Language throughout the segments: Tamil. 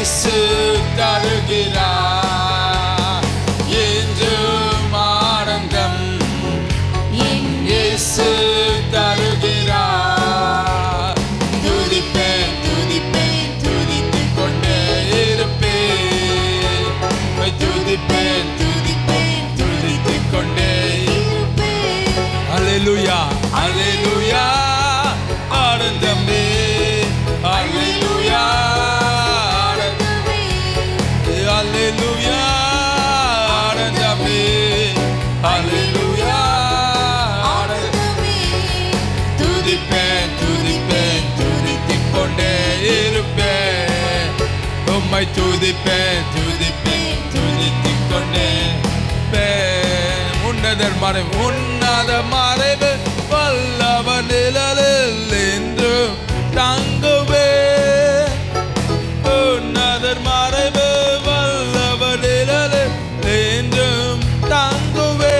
இயேசு தருகிறார் என்றும் ஆனந்தம் இயேசு தருகிறார் துதிப்பேன் துதிப்பேன் துதித்துக் கொண்டே இருப்பேன் உம்மை துதிப்பேன் துதிப்பேன் துதித்துக் கொண்டே அல்லேலூயா அல்லேலூயா ஆனந்தமே அல்லேலூயா ஆனந்தமே அல்லேலூயா ஆனந்தமே அல்லேலூயா ஆனந்தமே துதிப்பேன் துதிப்பேன் துதித்துக் கொண்டே இருப்பேன் உம்மை துதிப்பேன் துதிப்பேன் துதித்துக் கொண்டே இருப்பேன். உன்னதர் மறைவு உன்னத மறைவு வல்லவ நிழலில் என்றும் தங்குவே உன்னதர் மறைவு வல்லவ நிழலில் என்றும் தங்குவே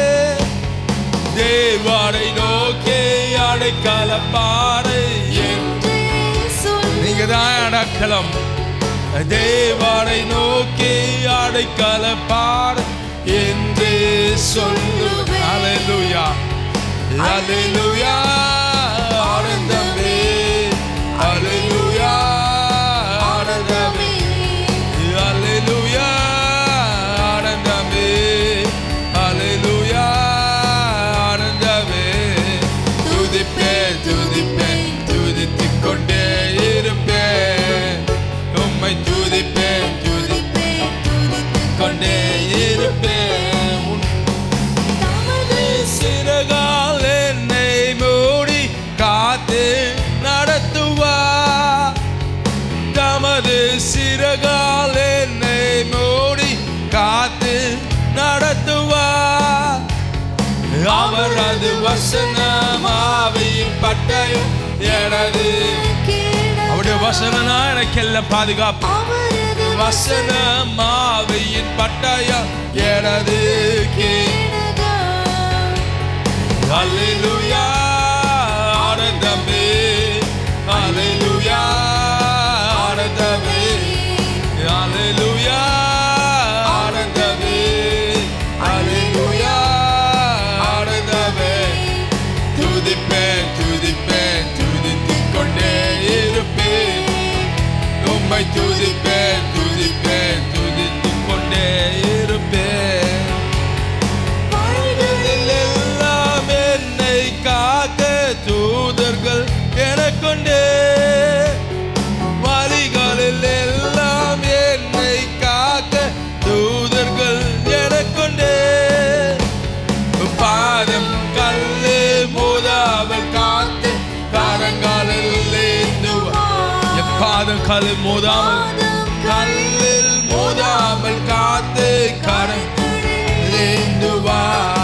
தேவாரை நோக்கி அடைக்கல பாறை நீங்க தான் அடக்கலம் தேவாரை நோக்கி அடைக்கல பாறை என்று சொல்லுவே அலைலுயா அலைலுயா ஆனந்தமே அலைலுயா ஆனந்தமே அலைலுயா ஆனந்தமே அலைலுயா ஆனந்தமே துதிப்பேன் துதிப்பேன் துதித்துக் கொண்டே இருப்பேன் உம்மை துதிப்பேன் துதிப்பேன் கொண்டே இருப்பேன் உன் சிறகால் என்னை மூடி காத்து நடத்துவா தமது சிறகால் என்னை மூடி காத்து நடத்துவா அவரது வசனமாவியின் பட்டயம் எனது அவருடைய வசனா எனக்கெல்லாம் பாதுகாப்பு வசனமாவியின் பட்டயம் எனது கே Hallelujah, ஆனந்தமே Hallelujah, ஆனந்தமே Hallelujah, ஆனந்தமே Hallelujah, ஆனந்தமே துதிப்பேன் துதிப்பேன் துதித்துக் கொண்டே இருப்பேன் உம்மை துதிப்பேன் துதிப்பேன் துதித்துக் கொண்டே இருப்பேன் வழிகளில் எல்லாம் என்னை காக்க தூதர்கள் எனக்கொண்டே வழிகளில் எல்லாம் என்னை காக்க தூதர்கள் எனக்கொண்டே பாதம் கல்லு மோதாமல் காத்து கரங்களில் ஏந்துவா என் பாதம் கல்லு மோதாமல் கல்லில் மோதாமல் காத்து கரங்களில் ஏந்துவா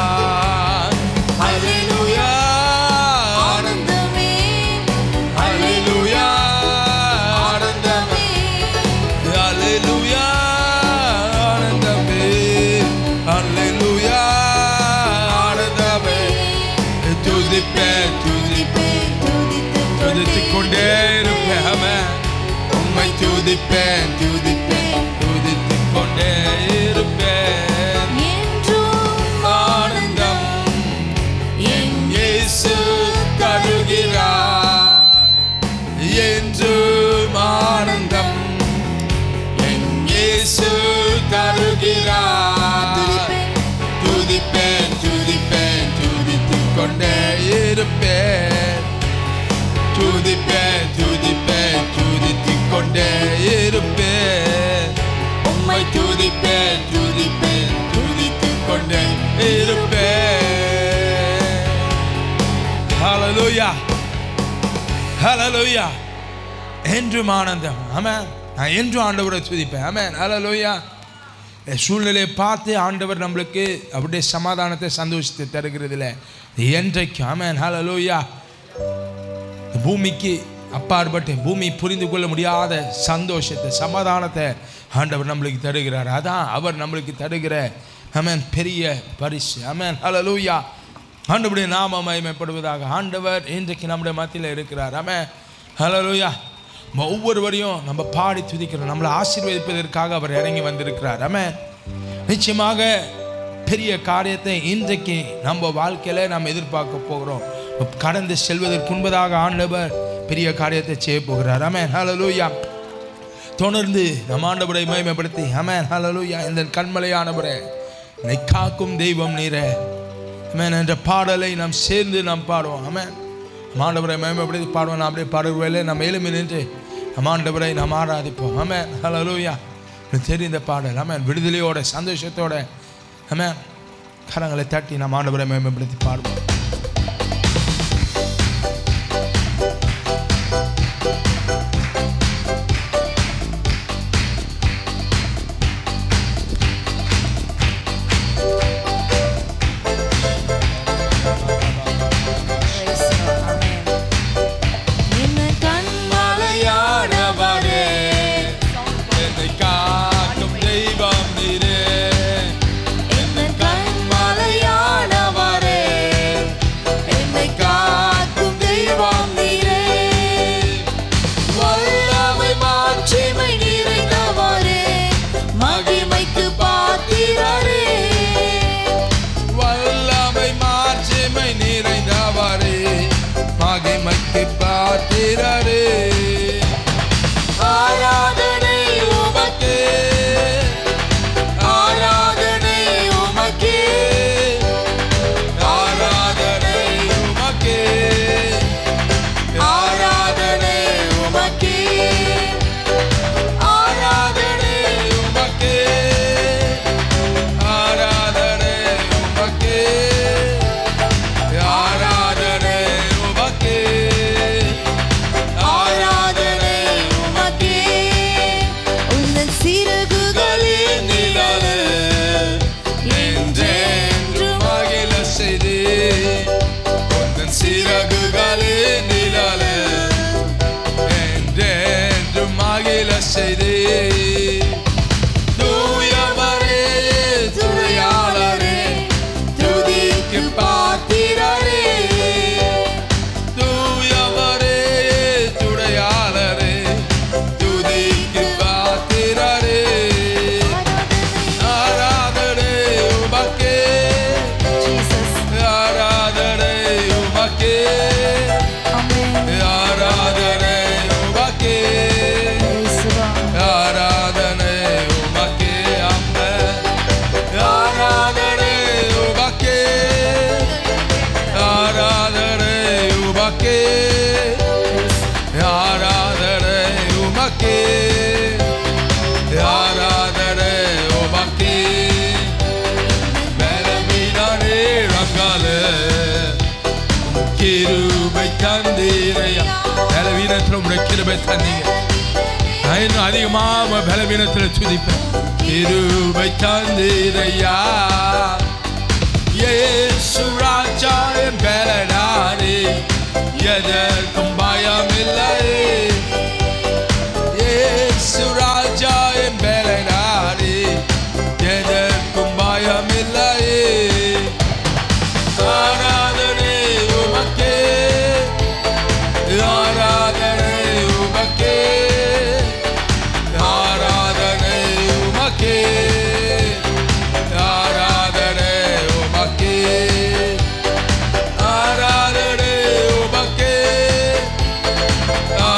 Hallelujah, ஆனந்தமே Hallelujah, ஆனந்தமே Hallelujah, ஆனந்தமே Hallelujah, ஆனந்தமே துதிப்பேன் துதிப்பேன் துதித்துக் கொண்டே இருப்பேன் ஆமென். உம்மை துதிப்பேன் துதிப்பேன் துதித்துக் கொண்டே இருப்பேன் ஆனந்தம் என் இயேசு தருகிறார் என்றும் ஆனந்தம் என் இயேசு தருகிறார் துதிப்பேன் துதிப்பேன் துதித்துக் கொண்டே இருப்பேன் துதிப்பேன் துதிப்பேன் துதித்துக் கொண்டே இருப்பேன் உம்மை துதிப்பேன் துதிப்பேன் துதித்துக் கொண்டே இருப்பேன் ஹalleluya ஹalleluya என்றும் ஆனந்தம் ஆமென் நான் என்றும் ஆண்டவரை துதிப்பேன் ஆமென் ஹalleluya என் சூழ்நிலையை பார்த்து ஆண்டவர் நம்மளுக்கு அப்படியே சமாதானத்தை சந்தோஷத்தை தருகிறதுல என்றைக்கு ஆமென் ஹalleluya இந்த பூமிக்கு அப்பாற்பட்டு பூமி புரிந்து கொள்ள முடியாத சந்தோஷத்தை சமாதானத்தை ஆண்டவர் நம்மளுக்கு தருகிறார் அதான் அவர் நம்மளுக்கு தருகிற அமேன் பெரிய பரிசு அமேன் ஹalleluya ஆண்டவருடைய நாம மகிமைப்படுவதாக ஆண்டவர் இன்றைக்கு நம்முடைய மத்தியில் இருக்கிறார் அமேன் ஹalleluya நம்ம ஒவ்வொருவரையும் நம்ம பாடி துதிக்கிறோம் நம்மளை ஆசீர்வதிப்பதற்காக அவர் இறங்கி வந்திருக்கிறார் ஆமென் நிச்சயமாக பெரிய காரியத்தை இன்றைக்கு நம்ம வாழ்க்கையில நாம் எதிர்பார்க்க போகிறோம் கடந்து செல்வதற்கு முன்பதாக ஆண்டவர் பெரிய காரியத்தை செய்ய போகிறார் ஆமென் ஹalleluya தொடர்ந்து நம் ஆண்டவரை மகிமைப்படுத்தி ஆமென் ஹalleluya இந்த கண்மலையானவரே என்னை காக்கும் தெய்வம் நீரே ஆமென் என்ற பாடலை நாம் சேர்ந்து நாம் பாடுவோம் ஆமென் நம் ஆண்டவரை மகிமைப்படுத்தி பாடுவோம் நாம் அப்படியே பாடுவேல நம்ம எலும்பி நின்று நம் ஆண்டவரை நாம் ஆராதிப்போம் ஆமென் ஹalleluya எனக்கு தெரிந்த பாடல் ஆமென் விடுதலையோட சந்தோஷத்தோட ஆமென் கரங்களை தட்டி நாம் ஆண்டவரை மகிமைப்படுத்தி பாடுவோம் Praise the Lord. Amen. நின்ன கண்மலையானவரே, என்னை காக்கும் தெய்வம் நீரே நின்ன கண்மலையானவரே, என்னை காக்கும் தெய்வம் நீரே. வல்லமை மாட்சிமை நிறைந்தவரே, மகிமைக்கு பாத்திரரே. வல்லமை மாட்சிமை நிறைந்தவரே மகிமைக்கு பாத்திரரே ஆராதனை உமக்கே, ஆராதனை உமக்கே ஆராதனை உமக்கே ஆராதனை உமக்கே ஆராதனை உமக்கே ஆராதனை உமக்கே ஆராதனை உமக்கே ஆராதனை உமக்கே உந்தன் சிறகுகளின் நிழலே என்றென்றும் மகிழ செய்து உந்தன் சிறகுகளே நிழலே என்றென்றும் மகிழ செய்து தூயவரே துணையாளரே துதிக்கு பாத்திரரே தூயவரே துணையாளரே துதிக்கு பாத்திரரே ஆராதனை உமக்கே Jesus ஆராதனை உமக்கே Amen ஆராதனை உமக்கே Praise the Lord ஆராதனை உமக்கே அம்மே ஆராதனை உமக்கே ஆராதனை உமக்கே ஆராதனை உமக்கே ஆராதனை உமக்கே பலவீனானே ரங்காலே கிருபை தந்தீரையா பலவீனத்தில் உங்களுடைய கிருபை தந்தீங்க நான் இன்னும் அதிகமாக பலவீனத்தில் துதிப்பேன் கிருபை தந்தீரையா இயேசு ராஜா என் பலனானே எதற்கும் பயமில்லை இயேசு ராஜா என் பலனானே எதற்கும் பயமில்லை ஆராதனை உமக்கே ஆராதனை உமக்கே ஆராதனை உமக்கே ஆராதனை உமக்கே ஆராதனை உமக்கே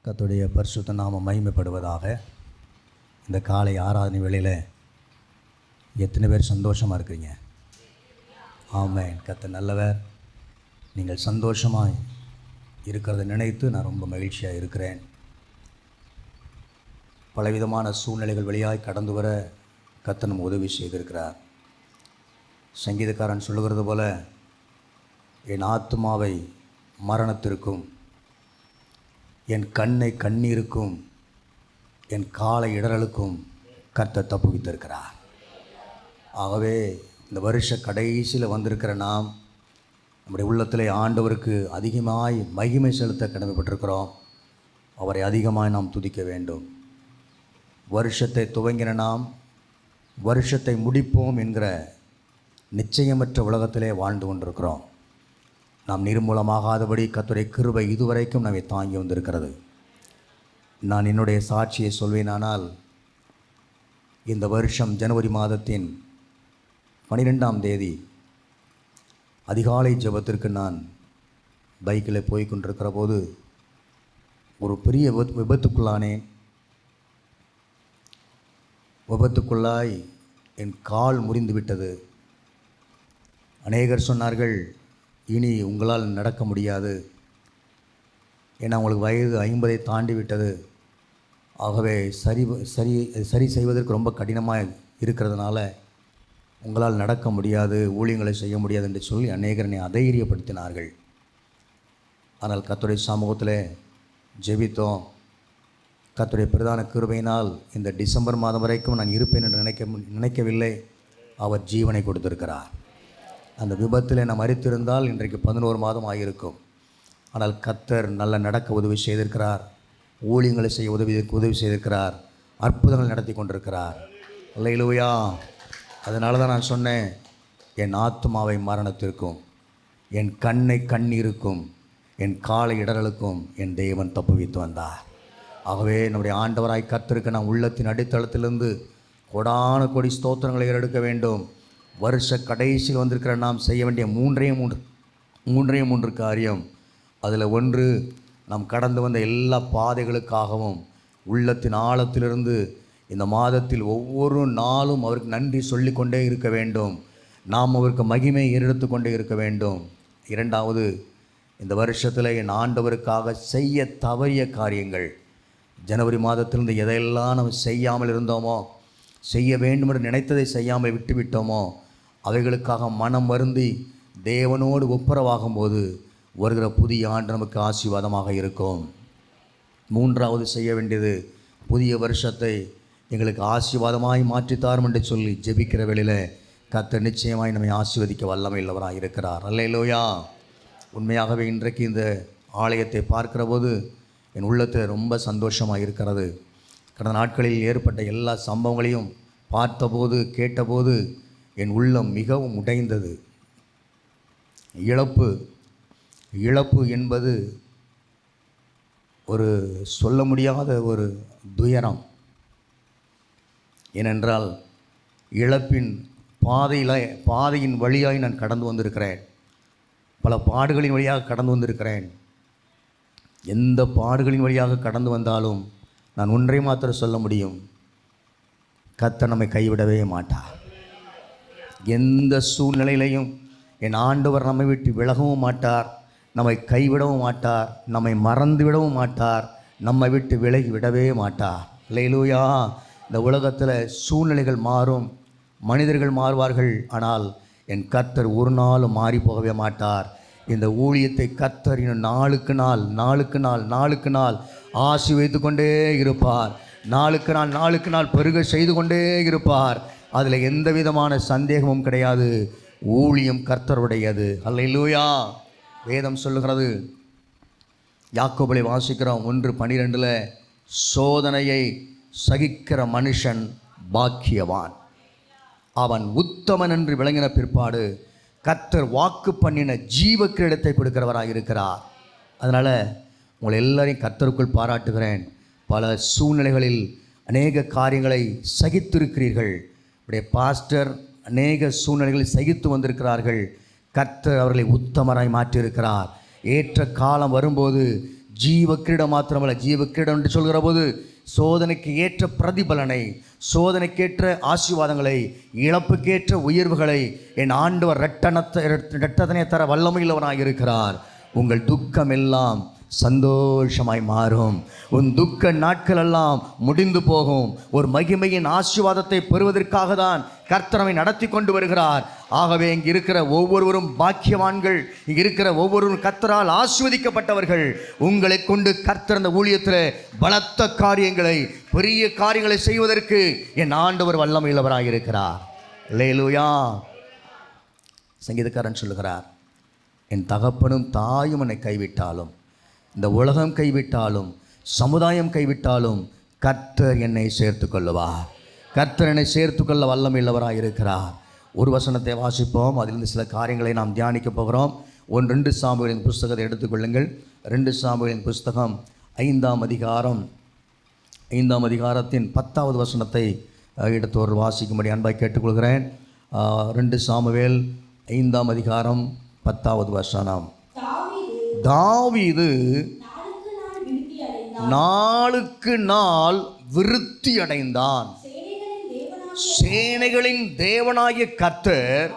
கர்த்தருடைய பரிசுத்த நாமம் மகிமைப்படுவதாக இந்த காலை ஆராதனை வேளையில் எத்தனை பேர் சந்தோஷமாக இருக்கிறீங்க ஆமென் கத்த நல்லவர் நீங்கள் சந்தோஷமாக இருக்கிறத நினைத்து நான் ரொம்ப மகிழ்ச்சியாக இருக்கிறேன் பலவிதமான சூழ்நிலைகள் வழியாய் கடந்து வர கத்த நம்ம உதவி செய்திருக்கிறார் சங்கீதக்காரன் சொல்லுகிறது போல என் ஆத்மாவை மரணத்திற்கும் என் கண்ணை கண்ணீருக்கும் என் காலை இடறலுக்கும் கர்த்தர் தப்புவித்திருக்கிறார் ஆகவே இந்த வருஷ கடைசியில் வந்திருக்கிற நாம் நம்முடைய உள்ளத்திலே ஆண்டவருக்கு அதிகமாய் மகிமை செலுத்த கடமைப்பட்டிருக்கிறோம் அவரை அதிகமாய் நாம் துதிக்க வேண்டும் வருஷத்தை துவங்கின நாம் வருஷத்தை முடிப்போம் என்கிற நிச்சயமற்ற உலகத்திலே வாழ்ந்து கொண்டிருக்கிறோம் நாம் நிர்மூலமாகாதபடி கத்துரை கிருபை இதுவரைக்கும் நம்மை தாங்கி வந்திருக்கிறது நான் என்னுடைய சாட்சியை சொல்வேனானால் இந்த வருஷம் ஜனவரி மாதத்தின் பனிரெண்டாம் தேதி அதிகாலை ஜெபத்திற்கு நான் பைக்கில் போய் கொண்டிருக்கிற போது ஒரு பெரிய விபத்து விபத்துக்குள்ளானேன் விபத்துக்குள்ளாய் என் கால் முறிந்து விட்டது அநேகர் சொன்னார்கள் இனி உங்களால் நடக்க முடியாது ஏன்னா உங்களுக்கு வயது ஐம்பதை தாண்டி விட்டது ஆகவே சரி சரி சரி செய்வதற்கு ரொம்ப கடினமாக இருக்கிறதுனால உங்களால் நடக்க முடியாது ஊழியங்களை செய்ய முடியாது என்று சொல்லி அநேகர் என்னை அதைரியப்படுத்தினார்கள் ஆனால் கத்துடைய சமூகத்தில் ஜெபித்தோம் கத்துடைய பிரதான கிருபையினால் இந்த டிசம்பர் மாதம் வரைக்கும் நான் இருப்பேன் என்று நினைக்க மு- நினைக்கவில்லை அவர் ஜீவனை கொடுத்திருக்கிறார் அந்த விபத்தில் நான் மறித்திருந்தால் இன்றைக்கு பதினோரு மாதம் ஆகியிருக்கும் ஆனால் கத்தர் நல்ல நடக்க உதவி செய்திருக்கிறார் ஊழியங்களை செய்ய உதவி உதவி செய்திருக்கிறார் அற்புதங்கள் நடத்தி கொண்டிருக்கிறார் இல்லையிலுவையா அதனால தான் நான் சொன்னேன் என் ஆத்மாவை மரணத்திற்கும் என் கண்ணை கண்ணீருக்கும் என் காலை இடறலுக்கும் என் தேவன் தப்புவித்து வந்தார் ஆகவே நம்முடைய ஆண்டவராய் கத்திருக்க நாம் உள்ளத்தின் அடித்தளத்திலிருந்து கொடான கொடி ஸ்தோத்திரங்களை எடுக்க வேண்டும் வருஷ கடைசியில் வந்திருக்கிற நாம் செய்ய வேண்டிய மூன்றே மூன்று மூன்றே மூன்று காரியம் அதில் ஒன்று நாம் கடந்து வந்த எல்லா பாதைகளுக்காகவும் உள்ளத்தின் ஆழத்திலிருந்து இந்த மாதத்தில் ஒவ்வொரு நாளும் அவருக்கு நன்றி சொல்லிக்கொண்டே இருக்க வேண்டும் நாம் அவருக்கு மகிமை ஏறெடுத்து கொண்டே இருக்க வேண்டும் இரண்டாவது இந்த வருஷத்தில் என் ஆண்டவருக்காக செய்ய தவறிய காரியங்கள் ஜனவரி மாதத்திலிருந்து எதையெல்லாம் நம்ம செய்யாமல் இருந்தோமோ செய்ய வேண்டும் என்று நினைத்ததை செய்யாமல் விட்டுவிட்டோமோ அவைகளுக்காக மனம் வருந்தி தேவனோடு ஒப்புரவாகும்போது வருகிற புதிய ஆண்டு நமக்கு ஆசீர்வாதமாக இருக்கும் மூன்றாவது செய்ய வேண்டியது புதிய வருஷத்தை எங்களுக்கு ஆசீர்வாதமாய் மாற்றித்தாரும் என்று சொல்லி ஜெபிக்கிற வேளையில் கர்த்தர் நிச்சயமாய் நம்மை ஆசீர்வதிக்க வல்லமை உள்ளவராக இருக்கிறார் அல்லையிலோயா உண்மையாகவே இன்றைக்கு இந்த ஆலயத்தை பார்க்கிற போது என் உள்ளத்தில் ரொம்ப சந்தோஷமாக இருக்கிறது கடந்த நாட்களில் ஏற்பட்ட எல்லா சம்பவங்களையும் பார்த்தபோது கேட்டபோது என் உள்ளம் மிகவும் உடைந்தது இழப்பு இழப்பு என்பது ஒரு சொல்ல முடியாத ஒரு துயரம் ஏனென்றால் இழப்பின் பாதையில் பாதையின் வழியாய் நான் கடந்து வந்திருக்கிறேன் பல பாடுகளின் வழியாக கடந்து வந்திருக்கிறேன் எந்த பாடுகளின் வழியாக கடந்து வந்தாலும் நான் ஒன்றை மாத்திரம் சொல்ல முடியும் கர்த்தர் நம்மை கைவிடவே மாட்டார் எந்த சூழ்நிலையிலையும் என் ஆண்டவர் நம்மை விட்டு விலகவும் மாட்டார் நம்மை கைவிடவும் மாட்டார் நம்மை மறந்து விடவும் மாட்டார் நம்மை விட்டு விலகி விடவே மாட்டார் லேலூயா இந்த உலகத்தில் சூழ்நிலைகள் மாறும் மனிதர்கள் மாறுவார்கள் ஆனால் என் கர்த்தர் ஒரு நாளும் மாறி போகவே மாட்டார் இந்த ஊழியத்தை கர்த்தர் இன்னும் நாளுக்கு நாள் நாளுக்கு நாள் நாளுக்கு நாள் ஆசி வைத்து கொண்டே இருப்பார் நாளுக்கு நாள் நாளுக்கு நாள் பெருக செய்து கொண்டே இருப்பார் அதில் எந்த விதமான சந்தேகமும் கிடையாது ஊழியம் கர்த்தருடையது அல்லையிலூயா வேதம் சொல்லுகிறது யாக்கோபலை வாசிக்கிறோம் ஒன்று பனிரெண்டில் சோதனையை சகிக்கிற மனுஷன் பாக்கியவான் அவன் உத்தமன் என்று விளங்கின பிற்பாடு கர்த்தர் வாக்கு பண்ணின ஜீவ கிரீடத்தை கொடுக்கிறவராக இருக்கிறார் அதனால் உங்களை எல்லாரையும் கர்த்தருக்குள் பாராட்டுகிறேன் பல சூழ்நிலைகளில் அநேக காரியங்களை சகித்திருக்கிறீர்கள் உடைய பாஸ்டர் அநேக சூழ்நிலைகளில் சகித்து வந்திருக்கிறார்கள் கர்த்தர் அவர்களை உத்தமராய் மாற்றியிருக்கிறார் ஏற்ற காலம் வரும்போது ஜீவ கிரீடம் மாத்திரமல்ல ஜீவ கிரீடம் என்று சொல்கிற போது சோதனைக்கு ஏற்ற பிரதிபலனை சோதனைக்கேற்ற ஆசீர்வாதங்களை இழப்புக்கேற்ற உயர்வுகளை என் ஆண்டவர் ரெட்டனத்தை ரெட்டதனை தர வல்லமையுள்ளவனாக இருக்கிறார் உங்கள் துக்கம் எல்லாம் சந்தோஷமாய் மாறும் உன் துக்க நாட்கள் எல்லாம் முடிந்து போகும் ஒரு மகிமையின் ஆசீர்வாதத்தை பெறுவதற்காக தான் கர்த்தரமை நடத்தி கொண்டு வருகிறார் ஆகவே இங்கு இருக்கிற ஒவ்வொருவரும் பாக்கியவான்கள் இங்கு இருக்கிற ஒவ்வொருவரும் கர்த்தரால் ஆஸ்வதிக்கப்பட்டவர்கள் உங்களை கொண்டு கர்த்தர் அந்த ஊழியத்தில் பலத்த காரியங்களை பெரிய காரியங்களை செய்வதற்கு என் ஆண்டவர் வல்லமையுள்ளவராக இருக்கிறார் லேலுயா சங்கீதக்காரன் சொல்லுகிறார் என் தகப்பனும் தாயும் என்னை கைவிட்டாலும் இந்த உலகம் கைவிட்டாலும் சமுதாயம் கைவிட்டாலும் கர்த்தர் என்னை சேர்த்து கொள்ளுவார் கர்த்தர் என்னை சேர்த்து கொள்ள வல்லமையுள்ளவராக இருக்கிறார் ஒரு வசனத்தை வாசிப்போம் அதிலிருந்து சில காரியங்களை நாம் தியானிக்க போகிறோம் ஒன் ரெண்டு சாம்புகளின் புஸ்தகத்தை எடுத்துக்கொள்ளுங்கள் ரெண்டு சாம்புகளின் புஸ்தகம் ஐந்தாம் அதிகாரம் ஐந்தாம் அதிகாரத்தின் பத்தாவது வசனத்தை அஹ், எடுத்து ஒரு வாசிக்கும்படி அன்பாய் கேட்டுக்கொள்கிறேன் அஹ், ரெண்டு சாமுவேல் ஐந்தாம் அதிகாரம் பத்தாவது வசனம் தாவீது நாளுக்கு நாள் விருத்தி அடைந்தான் சேனைகளின் தேவனாகிய கர்த்தர்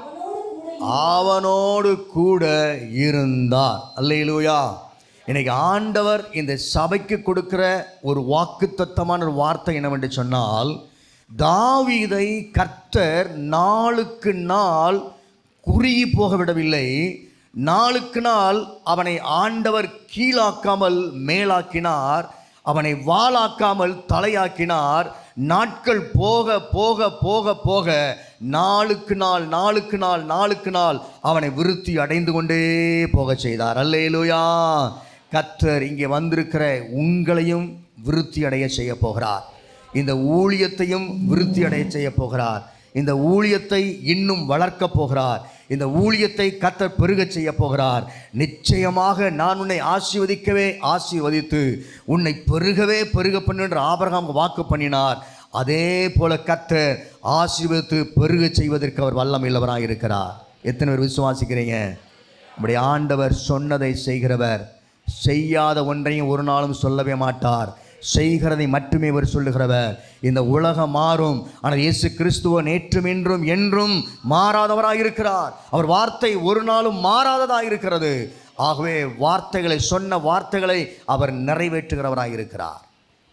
அவனோடு கூட இருந்தார் அல்லேலூயா இன்னைக்கு ஆண்டவர் இந்த சபைக்கு கொடுக்கிற ஒரு வாக்குத்தத்தமான ஒரு வார்த்தை என்னவென்று சொன்னால் தாவீதை கர்த்தர் நாளுக்கு நாள் குறுகி போக விடவில்லை நாளுக்கு நாள் அவனை ஆண்டவர் கீழாக்காமல் மேலாக்கினார் அவனை வாளாக்காமல் தலையாக்கினார் நாட்கள் போக போக போக போக நாளுக்கு நாள் நாளுக்கு நாள் நாளுக்கு நாள் அவனை விருத்தி அடைந்து கொண்டே போக செய்தார் அல்லேலூயா கத்தர் இங்கே வந்திருக்கிற உங்களையும் விருத்தி அடைய செய்ய போகிறார் இந்த ஊழியத்தையும் விருத்தி அடைய செய்ய போகிறார் இந்த ஊழியத்தை இன்னும் வளர்க்கப் போகிறார் இந்த ஊழியத்தை கத்தர் பெருகச் செய்ய போகிறார் நிச்சயமாக நான் உன்னை ஆசீர்வதிக்கவே ஆசீர்வதித்து உன்னை பெருகவே பெருக பண்ணுன்ற ஆபரகாம் வாக்கு பண்ணினார் அதே போல கத்தர் ஆசீர்வதித்து பெருக செய்வதற்கு அவர் வல்லம் இல்லவராக இருக்கிறார் எத்தனை பேர் விசுவாசிக்கிறீங்க நம்முடைய ஆண்டவர் சொன்னதை செய்கிறவர் செய்யாத ஒன்றையும் ஒரு நாளும் சொல்லவே மாட்டார் செய்கிறதை மட்டுமே அவர் சொல்லுகிறவர் இந்த உலகம் மாறும் ஆனால் இயேசு கிறிஸ்துவ நேற்றும் இன்றும் என்றும் மாறாதவராக இருக்கிறார் அவர் வார்த்தை ஒரு நாளும் மாறாததாக இருக்கிறது ஆகவே வார்த்தைகளை சொன்ன வார்த்தைகளை அவர் நிறைவேற்றுகிறவராக இருக்கிறார்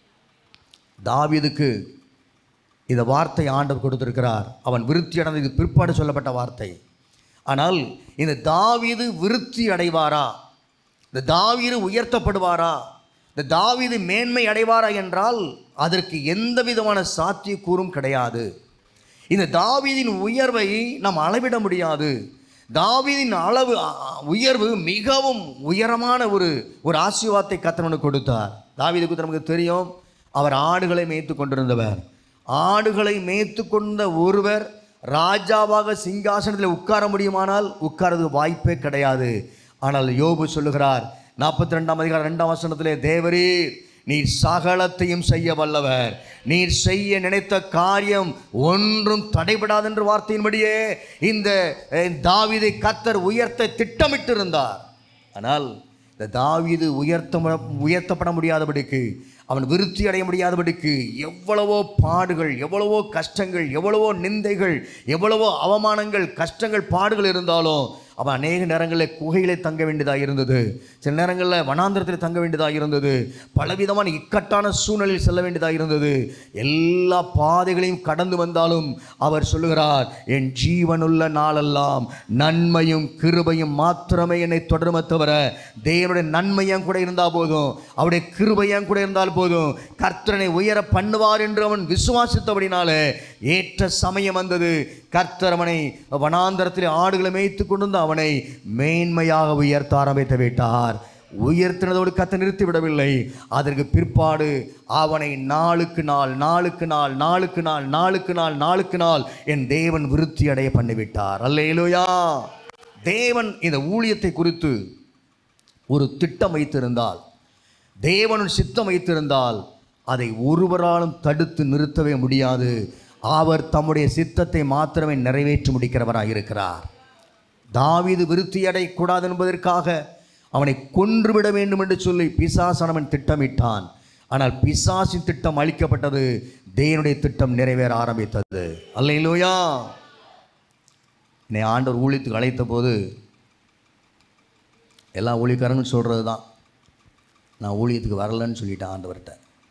தாவீதுக்கு இந்த வார்த்தை ஆண்டவர் கொடுத்திருக்கிறார் அவன் விருத்தி அடைந்தது பிற்பாடு சொல்லப்பட்ட வார்த்தை ஆனால் இந்த தாவீது விருத்தி அடைவாரா இந்த தாவீது உயர்த்தப்படுவாரா இந்த தாவீது மேன்மை அடைவாரா என்றால் அதற்கு எந்த விதமான சாத்தியக்கூறும் கிடையாது இந்த தாவீதின் உயர்வை நாம் அளவிட முடியாது தாவீதின் அளவு அ, அ, உயர்வு மிகவும் உயரமான ஒரு ஒரு ஆசீர்வாதத்தை கத்தனவனுக்கு கொடுத்தார் தாவீதுக்கு நமக்கு தெரியும் அவர் ஆடுகளை மேய்த்து கொண்டிருந்தவர் ஆடுகளை மேய்த்து கொண்ட ஒருவர் ராஜாவாக சிங்காசனத்தில் உட்கார முடியுமானால் உட்காரதுக்கு வாய்ப்பே கிடையாது ஆனால் யோபு சொல்லுகிறார் நாற்பத்தி ரெண்டாம் அதிகாரம் ரெண்டாம் வசனத்திலே தேவரீர் நீர் சகலத்தையும் செய்ய வல்லவர் நீர் செய்ய நினைத்த காரியம் ஒன்றும் தடைபடாது என்ற வார்த்தையின்படியே இந்த அஹ், தாவீதை கத்தர் உயர்த்த திட்டமிட்டிருந்தார் ஆனால் இந்த தாவீது உயர்த்த உயர்த்தப்பட முடியாதபடிக்கு அவன் விருத்தி அடைய முடியாதபடிக்கு எவ்வளவோ பாடுகள் எவ்வளவோ கஷ்டங்கள் எவ்வளவோ நிந்தைகள் எவ்வளவோ அவமானங்கள் கஷ்டங்கள் பாடுகள் இருந்தாலும் அவன் அநேக நேரங்களில் குகையிலே தங்க வேண்டியதாக இருந்தது சில நேரங்களில் வனாந்திரத்தில் தங்க வேண்டியதாக இருந்தது பலவிதமான இக்கட்டான சூழ்நிலையில் செல்ல வேண்டியதாக இருந்தது எல்லா பாதைகளையும் கடந்து வந்தாலும் அவர் சொல்லுகிறார் என் ஜீவனுள்ள நாளெல்லாம் நன்மையும் கிருபையும் மாத்திரமே என்னை தொடருமே தவிர தேவனுடைய நன்மையும் கூட இருந்தால் போதும் அவருடைய கிருபையும் கூட இருந்தால் போதும் கர்த்தரனை உயர பண்ணுவார் என்று அவன் விசுவாசித்தபடினாலே ஏற்ற சமயம் வந்தது கர்த்தர் அவனை வனாந்தரத்தில் ஆடுகளை மேய்த்து கொண்டு அவனை மேன்மையாக உயர்த்த ஆரம்பித்து விட்டார் உயர்த்தினதோடு கத்த நிறுத்தி விடவில்லை அதற்கு பிற்பாடு அவனை நாளுக்கு நாள் நாளுக்கு நாள் நாளுக்கு நாள் நாளுக்கு நாள் நாளுக்கு நாள் என் தேவன் விருத்தி அடைய பண்ணிவிட்டார் அல்லேலூயா தேவன் இந்த ஊழியத்தை குறித்து ஒரு திட்டம் வைத்திருந்தால் தேவனும் சித்தம் வைத்திருந்தால் அதை ஒருவராலும் தடுத்து நிறுத்தவே முடியாது அவர் தம்முடைய சித்தத்தை மாத்திரமே நிறைவேற்றி முடிக்கிறவராக இருக்கிறார் தாவீது விருத்தி அடையக்கூடாது என்பதற்காக அவனை கொன்றுவிட வேண்டும் என்று சொல்லி பிசாசானவன் திட்டமிட்டான் ஆனால் பிசாசின் திட்டம் அழிக்கப்பட்டது தேவனுடைய திட்டம் நிறைவேற ஆரம்பித்தது அல்லையிலோயா என்னை ஆண்டவர் ஊழியத்துக்கு அழைத்த போது எல்லா ஊழியக்காரங்களும் சொல்கிறது தான் நான் ஊழியத்துக்கு வரலன்னு சொல்லிட்டேன் ஆண்டவர்கிட்ட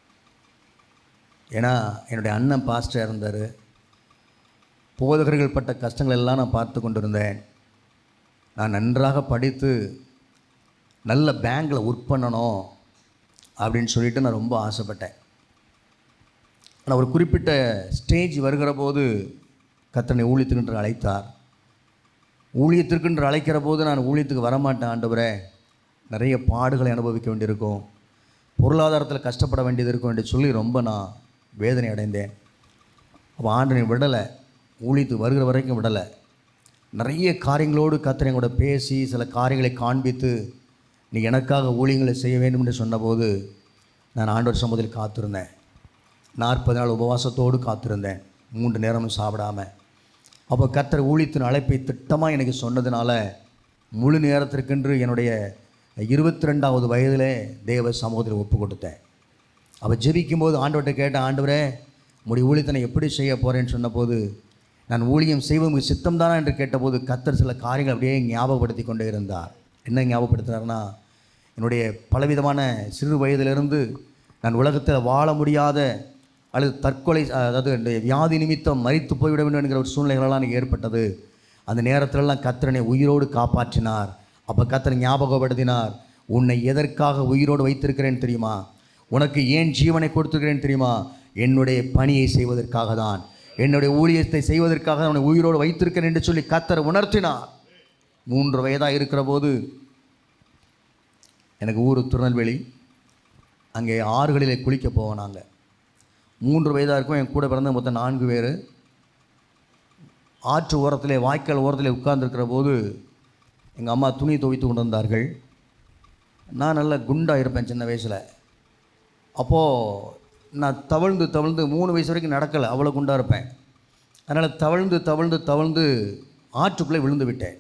ஏன்னா என்னுடைய அண்ணன் பாஸ்டர் இருந்தார் போதகர்கள் பட்ட கஷ்டங்கள் எல்லாம் நான் பார்த்து கொண்டிருந்தேன் நான் நன்றாக படித்து நல்ல பேங்கில் ஒர்க் பண்ணணும் அப்படின்னு சொல்லிட்டு நான் ரொம்ப ஆசைப்பட்டேன் ஆனால் ஒரு குறிப்பிட்ட ஸ்டேஜ் வருகிற போது கத்தனை ஊழியத்துக்கென்று அழைத்தார் ஊழியத்திற்கென்று அழைக்கிற போது நான் ஊழியத்துக்கு வரமாட்டேன் ஆண்டவரே நிறைய பாடுகளை அனுபவிக்க வேண்டியிருக்கும் பொருளாதாரத்தில் கஷ்டப்பட வேண்டியது இருக்கும் என்று சொல்லி ரொம்ப நான் வேதனை அடைந்தேன் அப்போ ஆண்டனை விடலை ஊழியத்துக்கு வருகிற வரைக்கும் விடலை நிறைய காரியங்களோடு கத்தனை கூட பேசி சில காரியங்களை காண்பித்து நீ எனக்காக ஊழியங்களை செய்ய வேண்டும் என்று சொன்னபோது நான் ஆண்டவர் சமூகத்தில் காத்திருந்தேன் நாற்பது நாள் உபவாசத்தோடு காத்திருந்தேன் மூன்று நேரமும் சாப்பிடாமல் அப்போ கத்தர் ஊழியத்தின் அழைப்பை திட்டமாக எனக்கு சொன்னதுனால முழு நேரத்திற்கென்று என்னுடைய இருபத்தி ரெண்டாவது வயதிலே தேவ சமூகத்தில் ஒப்பு கொடுத்தேன் அவள் ஜெபிக்கும்போது ஆண்டவர்கிட்ட கேட்டேன் ஆண்டவரே உடைய ஊழியத்தை நான் எப்படி செய்ய போகிறேன்னு சொன்னபோது நான் ஊழியம் செய்வது உங்களுக்கு சித்தம் தானா என்று கேட்டபோது கத்தர் சில காரியங்கள் அப்படியே ஞாபகப்படுத்தி கொண்டே இருந்தார் என்ன ஞாபகப்படுத்தினார்னா என்னுடைய பலவிதமான சிறு வயதிலிருந்து நான் உலகத்தில் வாழ முடியாத அல்லது தற்கொலை அதாவது இந்த வியாதி நிமித்தம் மறித்து போய்விட வேண்டும் என்கிற ஒரு சூழ்நிலைகளெல்லாம் எனக்கு ஏற்பட்டது அந்த நேரத்திலெல்லாம் கத்திரனை உயிரோடு காப்பாற்றினார் அப்போ கத்தரை ஞாபகப்படுத்தினார் உன்னை எதற்காக உயிரோடு வைத்திருக்கிறேன் தெரியுமா உனக்கு ஏன் ஜீவனை கொடுத்துருக்கிறேன் தெரியுமா என்னுடைய பணியை செய்வதற்காக தான் என்னுடைய ஊழியத்தை செய்வதற்காக தான் உன்னை உயிரோடு வைத்திருக்கிறேன் என்று சொல்லி கத்தரை உணர்த்தினார் மூன்று வயதாக இருக்கிற போது எனக்கு ஊர் திருநெல்வேலி அங்கே ஆறுகளிலே குளிக்க போவோம் நாங்கள் மூன்று வயதாக இருக்கும் என் கூட பிறந்த மொத்தம் நான்கு பேர் ஆற்று ஓரத்திலே வாய்க்கால் ஓரத்திலே உட்கார்ந்துருக்கிற போது எங்கள் அம்மா துணி துவைத்து கொண்டு வந்தார்கள் நான் நல்ல குண்டாக இருப்பேன் சின்ன வயசில் அப்போது நான் தவழ்ந்து தவழ்ந்து மூணு வயசு வரைக்கும் நடக்கலை அவ்வளோ குண்டாக இருப்பேன் அதனால் தவழ்ந்து தவழ்ந்து தவழ்ந்து ஆற்றுக்குள்ளே விழுந்து விட்டேன்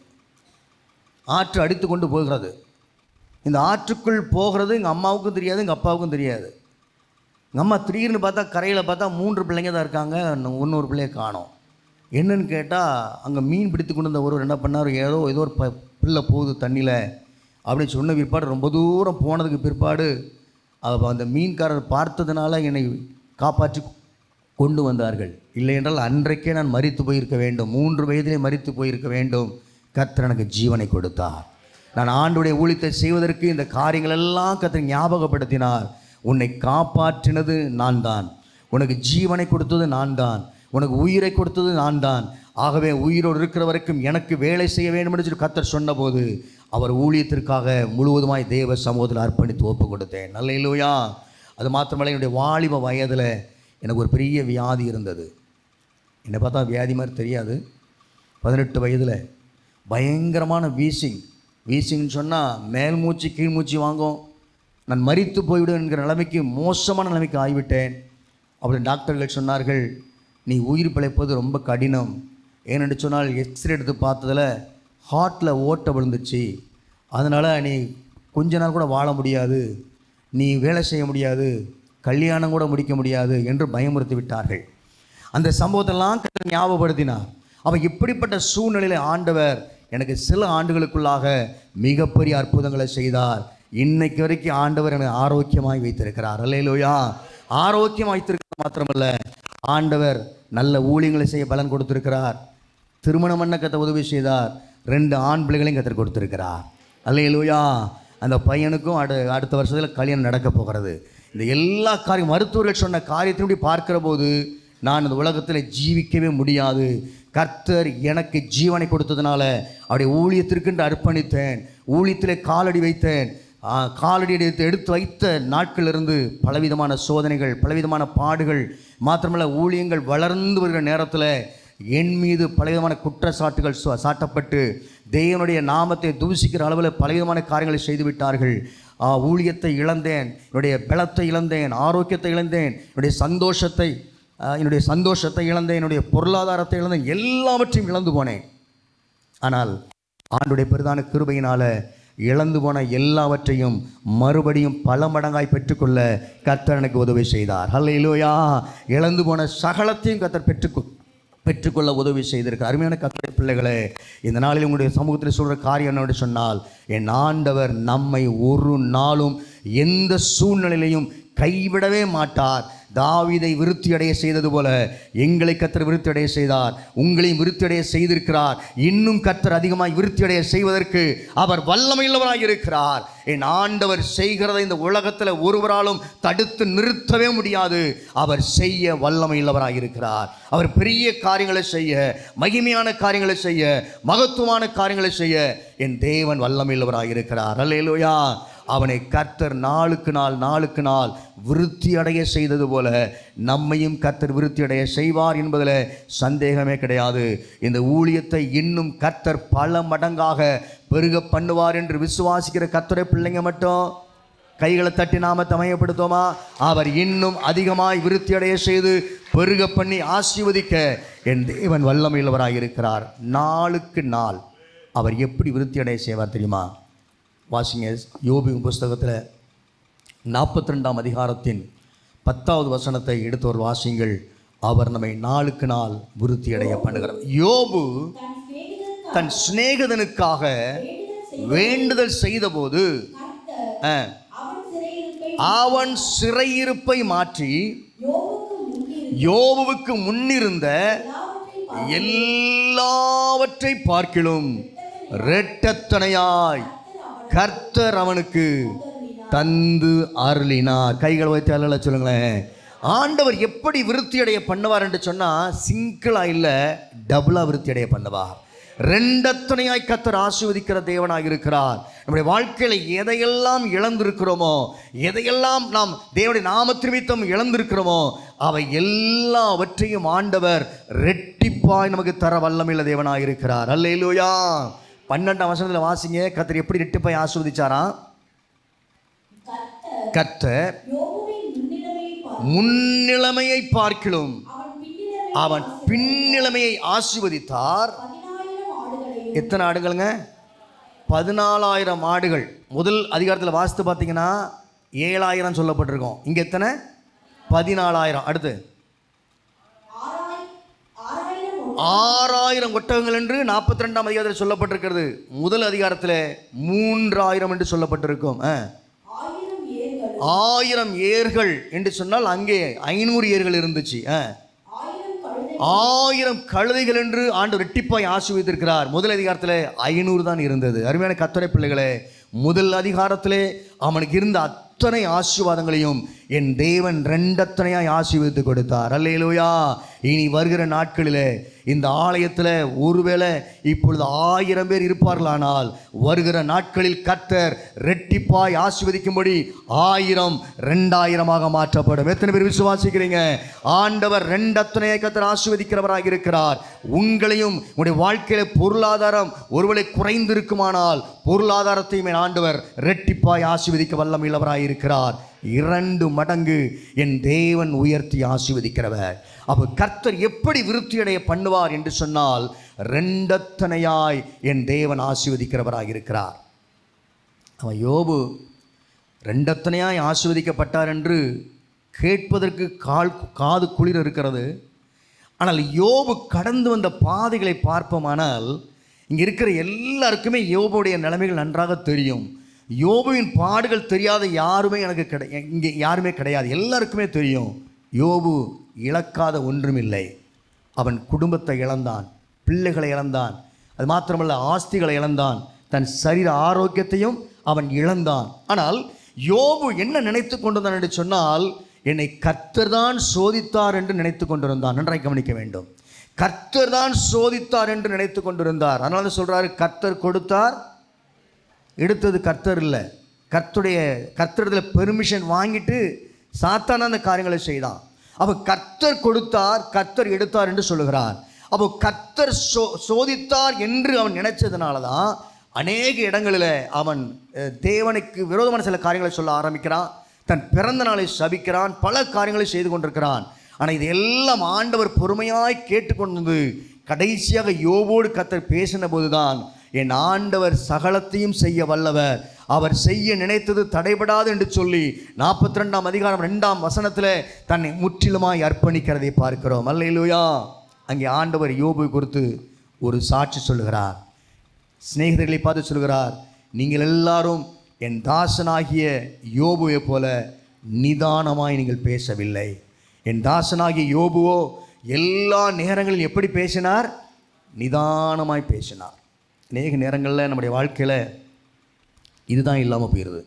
ஆற்று அடித்து கொண்டு போகிறது இந்த ஆற்றுக்குள் போகிறது எங்கள் அம்மாவுக்கும் தெரியாது எங்கள் அப்பாவுக்கும் தெரியாது எங்கள் அம்மா திடீர்னு பார்த்தா கரையில் பார்த்தா மூன்று பிள்ளைங்க தான் இருக்காங்க இன்னும் இன்னொரு பிள்ளைய காணோம் என்னன்னு கேட்டால் அங்கே மீன் பிடித்து கொண்டு வந்த ஒருவர் என்ன பண்ணார் ஏதோ ஏதோ ஒரு ப பிள்ளை போகுது தண்ணியில் அப்படின்னு சொன்ன பிற்பாடு ரொம்ப தூரம் போனதுக்கு பிற்பாடு அவ- அந்த மீன்காரர் பார்த்ததுனால என்னை காப்பாற்றி கொண்டு வந்தார்கள் இல்லை என்றால் அன்றைக்கே நான் மரித்து போயிருக்க வேண்டும் மூன்று வயதிலே மரித்து போயிருக்க வேண்டும் கர்த்தர் எனக்கு ஜீவனை கொடுத்தார் நான் ஆண்டுடைய ஊழியத்தை செய்வதற்கு இந்த காரியங்கள் எல்லாம் கர்த்தர் ஞாபகப்படுத்தினார் உன்னை காப்பாற்றினது நான் தான் உனக்கு ஜீவனை கொடுத்தது நான் தான் உனக்கு உயிரை கொடுத்தது நான் தான் ஆகவே உயிரோடு இருக்கிற வரைக்கும் எனக்கு வேலை செய்ய வேண்டும் என்று சொல்லி கர்த்தர் சொன்னபோது அவர் ஊழியத்திற்காக முழுவதுமாய் தேவ சமூகத்தில் அர்ப்பணித்து ஒப்பு கொடுத்தேன் நல்ல இல்லையா அது மாத்திரமல்ல என்னுடைய வாலிப வயதில் எனக்கு ஒரு பெரிய வியாதி இருந்தது என்னை பார்த்தா வியாதி மாதிரி தெரியாது பதினெட்டு வயதில் பயங்கரமான வீசிங் வீசிங்னு சொன்னால் மேல் மூச்சு கீழ் மூச்சு வாங்கும் நான் மரித்து போய்விடும் என்கிற நிலைமைக்கு மோசமான நிலைமைக்கு ஆகிவிட்டேன் அப்படி டாக்டர்கள் சொன்னார்கள் நீ உயிர் பிழைப்பது ரொம்ப கடினம் ஏனென்று சொன்னால் எக்ஸ்ரே எடுத்து பார்த்ததில் ஹார்ட்டில் ஓட்டை விழுந்துச்சு அதனால் நீ கொஞ்ச நாள் கூட வாழ முடியாது நீ வேலை செய்ய முடியாது கல்யாணம் கூட முடிக்க முடியாது என்று பயமுறுத்தி விட்டார்கள் அந்த சம்பவத்தெல்லாம் கர்த்தர் ஞாபகப்படுத்தினார் அவன் இப்படிப்பட்ட சூழ்நிலையில் ஆண்டவர் எனக்கு சில ஆண்டுகளுக்குள்ளாக மிகப்பெரிய அற்புதங்களை செய்தார் இன்னைக்கு வரைக்கும் ஆண்டவர் எனக்கு ஆரோக்கியமாய் வைத்திருக்கிறார் அல்லையிலோயா ஆரோக்கியம் வைத்திருக்கிறது மாத்திரமல்ல ஆண்டவர் நல்ல ஊழியங்களை செய்ய பலன் கொடுத்திருக்கிறார் திருமணம் பண்ண கத்த உதவி செய்தார் ரெண்டு ஆண் பிள்ளைகளையும் கத்தர் கொடுத்திருக்கிறார் அல்லையிலூயா அந்த பையனுக்கும் அடு அடுத்த வருஷத்தில் கல்யாணம் நடக்க போகிறது இந்த எல்லா காரியம் மருத்துவர்கள் சொன்ன காரியத்தின்படி பார்க்கிற போது நான் இந்த உலகத்தில் ஜீவிக்கவே முடியாது கர்த்தர் எனக்கு ஜீவனை கொடுத்ததுனால அவருடைய ஊழியத்திற்கென்று அர்ப்பணித்தேன் ஊழியத்திலே காலடி வைத்தேன் ஆ, காலடி எடுத்து எடுத்து வைத்த நாட்களிலிருந்து பலவிதமான சோதனைகள் பலவிதமான பாடுகள் மாத்திரமல்ல ஊழியங்கள் வளர்ந்து வருகிற நேரத்தில் என் மீது பலவிதமான குற்றச்சாட்டுகள் சா- சாட்டப்பட்டு தேவனுடைய நாமத்தை தூசிக்கிற அளவில் பலவிதமான காரியங்களை செய்து விட்டார்கள் ஆ, ஊழியத்தை இழந்தேன் என்னுடைய பலத்தை இழந்தேன் ஆரோக்கியத்தை இழந்தேன் என்னுடைய சந்தோஷத்தை ஆ, என்னுடைய சந்தோஷத்தை இழந்தேன் என்னுடைய பொருளாதாரத்தை இழந்தேன் எல்லாவற்றையும் இழந்து போனேன் ஆனால் ஆண்டுடைய பெரிதான கிருபையினால இழந்து போன எல்லாவற்றையும் மறுபடியும் பல மடங்காய் பெற்றுக்கொள்ள கர்த்தர் எனக்கு உதவி செய்தார் ஹல்லேலூயா இழந்து போன சகலத்தையும் கர்த்தர் பெற்றுக்கொ பெற்றுக்கொள்ள உதவி செய்திருக்க அருமையான கத்துடைய பிள்ளைகளே இந்த நாளில் உங்களுடைய சமூகத்தில் சொல்கிற காரியம் என்னோடு சொன்னால் என் ஆண்டவர் நம்மை ஒரு நாளும் எந்த சூழ்நிலையிலையும் கைவிடவே மாட்டார் தாவீதை விருத்தியடைய செய்தது போல எங்களை கத்தர் விருத்தியடைய செய்தார் உங்களையும் விருத்தியடைய செய்திருக்கிறார் இன்னும் கத்தர் அதிகமாய் விருத்தியடைய செய்வதற்கு அவர் வல்லமையுள்ளவராய் இருக்கிறார் என் ஆண்டவர் செய்கிறதை இந்த உலகத்தில் ஒருவராலும் தடுத்து நிறுத்தவே முடியாது அவர் செய்ய வல்லமையுள்ளவராய் இருக்கிறார் அவர் பெரிய காரியங்களை செய்ய மகிமையான காரியங்களை செய்ய மகத்துவமான காரியங்களை செய்ய என் தேவன் வல்லமையுள்ளவராய் இருக்கிறார் அல்லேலூயா அவனை கர்த்தர் நாளுக்கு நாள் நாளுக்கு நாள் விருத்தி அடைய செய்தது போல நம்மையும் கர்த்தர் விருத்தி அடைய செய்வார் என்பதில் சந்தேகமே கிடையாது இந்த ஊழியத்தை இன்னும் கர்த்தர் பல மடங்காக பெருக பண்ணுவார் என்று விசுவாசிக்கிற கர்த்தரை பிள்ளைங்க மட்டும் கைகளை தட்டி நாம தமயப்படுத்தோமா அவர் இன்னும் அதிகமாய் விருத்தி அடைய செய்து பெருக பண்ணி ஆசீர்வதிக்க என் தேவன் வல்லமையுள்ளவராக இருக்கிறார் நாளுக்கு நாள் அவர் எப்படி விருத்தி அடைய செய்வார் தெரியுமா வாசிங்க யோபின் புஸ்தகத்தில் நாற்பத்தி ரெண்டாம் அதிகாரத்தின் பத்தாவது வசனத்தை எடுத்து ஒரு வாசிங்கள் அவர் நம்மை நாளுக்கு நாள் விருத்தி அடைய பண்ணுகிறார் யோபு தன் சிநேகிதனுக்காக வேண்டுதல் செய்தபோது ஆ, அவன் சிறையிருப்பை மாற்றி யோபுவுக்கு முன்னிருந்த எல்லாவற்றை பார்க்கிலும் ரெட்டத்தனையாய் கர்த்தர் அவனுக்கு தந்து அருளினார் கைகள் வைத்து அல்ல சொல்லுங்களேன் ஆண்டவர் எப்படி விருத்தி அடைய பண்ணுவார் என்று சொன்னால் சிங்கிளாக இல்லை டபுளாக விருத்தி அடைய பண்ணுவார் ரெண்டத்தனையாய் கத்தர் ஆசீர்வதிக்கிற தேவனாக இருக்கிறார் நம்முடைய வாழ்க்கையில் எதையெல்லாம் இழந்திருக்கிறோமோ எதையெல்லாம் நாம் தேவனுடைய நாமத்து நிமித்தம் இழந்திருக்கிறோமோ அவை எல்லாவற்றையும் ஆண்டவர் ரெட்டிப்பாய் நமக்கு தர வல்லமையுள்ள தேவனாக இருக்கிறார் அல்லேலூயா பன்னெண்டாம் வசனத்தில் வாசிங்க கத்தர் எப்படி ரெட்டிப்பாய் ஆசீர்வதிச்சாராம் கர்த்தர் முன்னிலைமையை பார்க்கிலும் அவன் பின்னிலைமையை ஆசீர்வதித்தார் எத்தனை ஆடுகளுங்க பதினாலாயிரம் ஆடுகள் முதல் அதிகாரத்தில் வாசித்து பார்த்தீங்கன்னா ஏழாயிரம் சொல்லப்பட்டிருக்கோம் இங்கே எத்தனை பதினாலாயிரம் அடுத்து ஆறாயிரம் ஒட்டகங்கள் என்று நாற்பத்தி ரெண்டாம் அதிகாரத்தில் சொல்லப்பட்டிருக்கிறது முதல் அதிகாரத்தில் மூன்றாயிரம் என்று சொல்லப்பட்டிருக்கும் ஆ. ஆயிரம் ஏர்கள் என்று சொன்னால் அங்கே ஐநூறு ஏர்கள் இருந்துச்சு ஆ. ஆயிரம் கழுதைகள் என்று ஆண்டு ரெட்டிப்பாய் ஆசீர்வதித்திருக்கிறார் முதல் அதிகாரத்தில் ஐநூறு தான் இருந்தது அருமையான கத்தரை பிள்ளைகளே முதல் அதிகாரத்திலே அவனுக்கு இருந்த அத்தனை ஆசீர்வாதங்களையும் என் தேவன் ரெண்டத்தனையாய் ஆசீர்வதித்து கொடுத்தார் அல்லேலூயா இனி வருகிற நாட்களிலே இந்த ஆலயத்தில் ஒருவேளை இப்பொழுது ஆயிரம் பேர் இருப்பார்களானால் வருகிற நாட்களில் கர்த்தர் ரெட்டிப்பாய் ஆசீர்வதிக்கும்படி ஆயிரம் ரெண்டாயிரமாக மாற்றப்படும் எத்தனை பேர் விசுவாசிக்கிறீங்க ஆண்டவர் ரெண்டத்தனையை கர்த்தர் ஆசீர்வதிக்கிறவராக இருக்கிறார் உங்களையும் உங்களுடைய வாழ்க்கையில பொருளாதாரம் ஒருவேளை குறைந்திருக்குமானால் பொருளாதாரத்தையும் என் ஆண்டவர் ரெட்டிப்பாய் ஆசீர்வதிக்க வல்லமையுள்ளவராக இருக்கிறார் இரண்டு மடங்கு என் தேவன் உயர்த்தி ஆசீர்வதிக்கிறவர் அப்போ கர்த்தர் எப்படி விருத்தியடைய பண்ணுவார் என்று சொன்னால் ரெண்டத்தனையாய் என் தேவன் ஆசீர்வதிக்கிறவராக இருக்கிறார் அவன் யோபு ரெண்டத்தனையாய் ஆசீர்வதிக்கப்பட்டார் என்று கேட்பதற்கு கால் காது குளிர் இருக்கிறது ஆனால் யோபு கடந்து வந்த பாதைகளை பார்ப்போமானால் இங்கே இருக்கிற எல்லாருக்குமே யோபுடைய நிலைமைகள் நன்றாக தெரியும் யோபுவின் பாடுகள் தெரியாத யாருமே எனக்கு கிடை இங்கே யாருமே கிடையாது எல்லாருக்குமே தெரியும் யோபு இழக்காத ஒன்றுமில்லை அவன் குடும்பத்தை இழந்தான் பிள்ளைகளை இழந்தான் அது மாத்திரமல்ல ஆஸ்திகளை இழந்தான் தன் சரீர ஆரோக்கியத்தையும் அவன் இழந்தான் ஆனால் யோபு என்ன நினைத்து கொண்டிருந்தான் என்று சொன்னால் என்னை கர்த்தர் தான் சோதித்தார் என்று நினைத்து கொண்டிருந்தான் நன்றாய் கவனிக்க வேண்டும் கர்த்தர் தான் சோதித்தார் என்று நினைத்து கொண்டிருந்தார் அதனால தான் சொல்றாரு கர்த்தர் கொடுத்தார் எடுத்தது கர்த்தர் இல்லை கர்த்தருடைய கர்த்தரிடத்தில் பெர்மிஷன் வாங்கிட்டு சாத்தான அந்த காரியங்களை செய்தான் அப்போ கர்த்தர் கொடுத்தார் கர்த்தர் எடுத்தார் என்று சொல்லுகிறார் அப்போ கர்த்தர் சோ சோதித்தார் என்று அவன் நினைச்சதுனால தான் அநேக இடங்களில் அவன் அஹ், தேவனுக்கு விரோதமான சில காரியங்களை சொல்ல ஆரம்பிக்கிறான் தன் பிறந்த நாளை சபிக்கிறான் பல காரியங்களை செய்து கொண்டிருக்கிறான் ஆனால் இது எல்லாம் ஆண்டவர் பொறுமையாய் கேட்டுக்கொண்டு கடைசியாக யோபோடு கத்தர் பேசின போதுதான் என் ஆண்டவர் சகலத்தையும் செய்ய வல்லவர் அவர் செய்ய நினைத்தது தடைபடாது என்று சொல்லி நாற்பத்தி ரெண்டாம் அதிகாரம் ரெண்டாம் வசனத்தில் தன்னை முற்றிலுமாய் அர்ப்பணிக்கிறதை பார்க்கிறோம் அல்லையிலுயா அங்கே ஆண்டவர் யோபு குறித்து ஒரு சாட்சி சொல்லுகிறார் சிநேகிதர்களை பார்த்து சொல்கிறார் நீங்கள் எல்லாரும் என் தாசனாகிய யோபுவை போல நிதானமாய் நீங்கள் பேசவில்லை என் தாசனாகிய யோபுவோ எல்லா நேரங்களிலும் எப்படி பேசினார் நிதானமாய் பேசினார் அநேக நேரங்களில் நம்முடைய வாழ்க்கையில் இதுதான் இல்லாமல் போயிடுது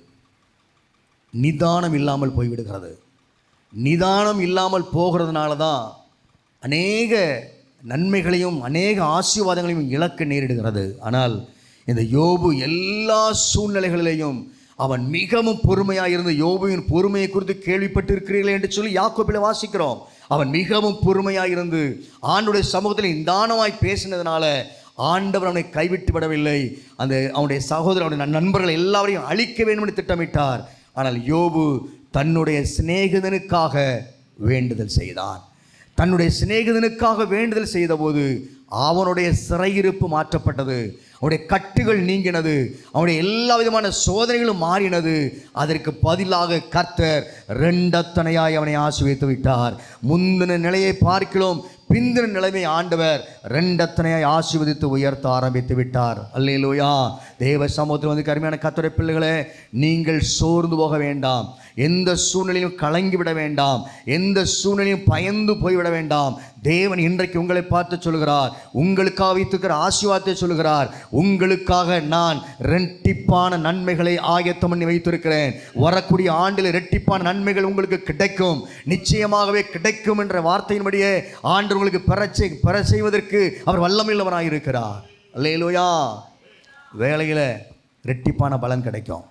நிதானம் இல்லாமல் போய்விடுகிறது நிதானம் இல்லாமல் போகிறதுனால தான் அநேக நன்மைகளையும் அநேக ஆசீர்வாதங்களையும் இழக்க நேரிடுகிறது ஆனால் இந்த யோபு எல்லா சூழ்நிலைகளிலேயும் அவன் மிகவும் பொறுமையாக இருந்து யோபுவின் பொறுமையை குறித்து கேள்விப்பட்டு இருக்கிறீர்களே என்று சொல்லி யாக்கோபில் வாசிக்கிறோம் அவன் மிகவும் பொறுமையாக இருந்து ஆண்டுடைய சமூகத்தில் நிதானமாய் பேசினதுனால ஆண்டவர் அவனை கைவிட்டு விடவில்லை அந்த அவனுடைய சகோதரர் அவனுடைய நண்பர்கள் எல்லாரையும் அழிக்க வேண்டும் என்று திட்டமிட்டார் ஆனால் யோபு தன்னுடைய சிநேகிதனுக்காக வேண்டுதல் செய்தான் தன்னுடைய சிநேகிதனுக்காக வேண்டுதல் செய்தபோது அவனுடைய சிறையிருப்பு மாற்றப்பட்டது அவனுடைய கட்டுகள் நீங்கினது அவனுடைய எல்லா விதமான சோதனைகளும் மாறினது அதற்கு பதிலாக கர்த்தர் ரெண்டத்தனையாய் அவனை ஆசிர்வதித்து விட்டார் முந்தின நிலையை பார்க்கிறோம் பிந்தின நிலைமை ஆண்டவர் ரெண்டத்தனையாய் ஆசீர்வதித்து உயர்த்த ஆரம்பித்து விட்டார் அல்லேலூயா தேவ சமூகத்தில் வந்து கருமையான கத்துரை பிள்ளைகளே நீங்கள் சோர்ந்து போக வேண்டாம் எந்த சூழ்நிலையும் கலங்கி விட வேண்டாம் எந்த சூழ்நிலையும் பயந்து போய்விட வேண்டாம் தேவன் இன்றைக்கு உங்களை பார்த்து சொல்கிறார் உங்களுக்காக வைத்திருக்கிற ஆசீர்வாதத்தை சொல்கிறார் உங்களுக்காக நான் ரெட்டிப்பான நன்மைகளை ஆயத்தம் பண்ணி வைத்திருக்கிறேன் வரக்கூடிய ஆண்டில் ரெட்டிப்பான நன்மைகள் உங்களுக்கு கிடைக்கும் நிச்சயமாகவே கிடைக்கும் என்ற வார்த்தையின்படியே ஆண்டு உங்களுக்கு பெற செய்- பெற செய்வதற்கு அவர் வல்லமில்லவராக இருக்கிறார் அல்லேலூயா வேலையில் ரெட்டிப்பான பலன் கிடைக்கும்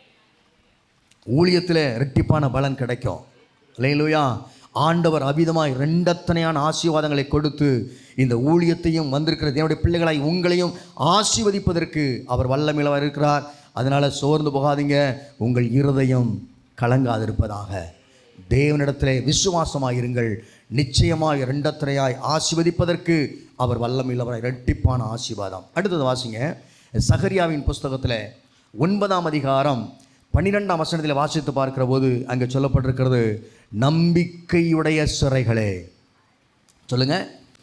ஊழியத்தில் ரெட்டிப்பான பலன் கிடைக்கும் இல்லையிலுயா ஆண்டவர் அபிதமாய் ரெண்டத்தனையான ஆசீர்வாதங்களை கொடுத்து இந்த ஊழியத்தையும் வந்திருக்கிற தேவனுடைய பிள்ளைகளாய் உங்களையும் ஆசீர்வதிப்பதற்கு அவர் வல்லமிழவர் இருக்கிறார் அதனால் சோர்ந்து போகாதீங்க உங்கள் இருதயம் கலங்காதிருப்பதாக தேவனிடத்திலே விசுவாசமாய் இருங்கள் நிச்சயமாய் ரெண்டத்திரையாய் ஆசீர்வதிப்பதற்கு அவர் வல்லமில்லவராய் ரெட்டிப்பான ஆசீர்வாதம் அடுத்தது வாசிங்க சகரியாவின் புஸ்தகத்தில் ஒன்பதாம் அதிகாரம் பன்னிரெண்டாம் வசனத்தில் வாசித்து பார்க்கிற போது அங்கே சொல்லப்பட்டிருக்கிறது நம்பிக்கையுடைய சிறைகளே சொல்லுங்க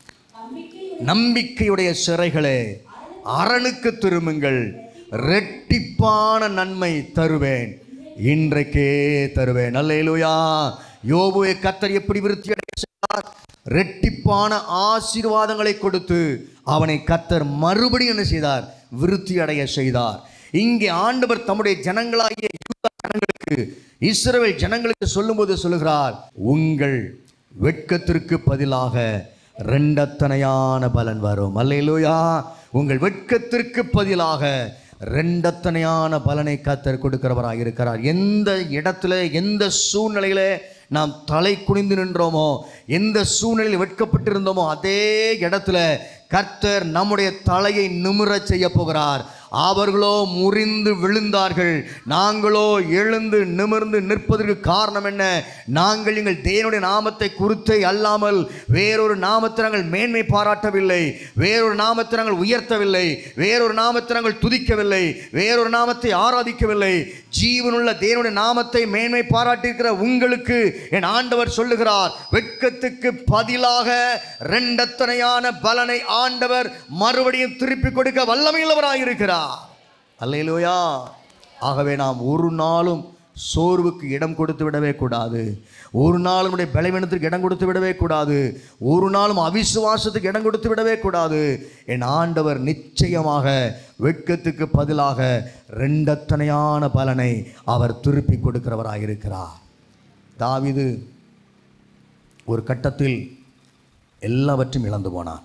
நம்பிக்கையுடைய சிறைகளே அரணுக்கு திரும்புங்கள் ரெட்டிப்பான நன்மை தருவேன் இன்றைக்கே தருவேன் அல்லேலூயா யோபுவை கத்தர் எப்படி விருத்தி அடைய செய்தார் ரெட்டிப்பான ஆசீர்வாதங்களை கொடுத்து அவனை கத்தர் மறுபடியும் என்ன செய்தார் விருத்தி அடைய செய்தார் இங்கே ஆண்டவர் தம்முடைய ஜனங்களாகிய யூதா ஜனங்களுக்கு இஸ்ரவேல் ஜனங்களுக்கு சொல்லும்போது சொல்லுகிறார் உங்கள் வெட்கத்திற்கு பதிலாக ரெண்டத்தனையான பலன் வரும் அல்லேலூயா உங்கள் வெட்கத்திற்கு பதிலாக ரெண்டத்தனையான பலனை கத்தர் கொடுக்கிறவராக இருக்கிறார் எந்த இடத்துல எந்த சூழ்நிலையில நாம் தலை குனிந்து நின்றோமோ எந்த சூழ்நிலையில் வெட்கப்பட்டிருந்தோமோ அதே இடத்துல கர்த்தர் நம்முடைய தலையை நிமிரச் செய்ய போகிறார் அவர்களோ முறிந்து விழுந்தார்கள் நாங்களோ எழுந்து நிமிர்ந்து நிற்பதற்கு காரணம் என்ன நாங்கள் எங்கள் தேவனுடைய நாமத்தை குறித்தே அல்லாமல் வேறொரு நாமத்தை நாங்கள் மேன்மை பாராட்டவில்லை வேறொரு நாமத்தை நாங்கள் உயர்த்தவில்லை வேறொரு நாமத்தை நாங்கள் துதிக்கவில்லை வேறொரு நாமத்தை ஆராதிக்கவில்லை ஜீவனுள்ள தேவனுடைய நாமத்தை மேன்மை பாராட்டியிருக்கிற உங்களுக்கு என் ஆண்டவர் சொல்லுகிறார் வெட்கத்துக்கு பதிலாக ரெண்டத்தனையான பலனை ஆண்டவர் மறுபடியும் திருப்பி கொடுக்க வல்லமையுள்ளவராயிருக்கிறார் அல்லேலூயா ஆகவே நாம் ஒரு நாளும் சோர்வுக்கு இடம் கொடுத்து விடவே கூடாது ஒரு நாள் நம்முடைய பலவீனத்திற்கு இடம் கொடுத்து விடவே கூடாது ஒரு நாளும் அவிசுவாசத்துக்கு இடம் கொடுத்து விடவே கூடாது என் ஆண்டவர் நிச்சயமாக வெட்கத்துக்கு பதிலாக ரெண்டத்தனையான பலனை அவர் திருப்பி கொடுக்கிறவராக இருக்கிறார் தாவீது ஒரு கட்டத்தில் எல்லாவற்றையும் இழந்து போனான்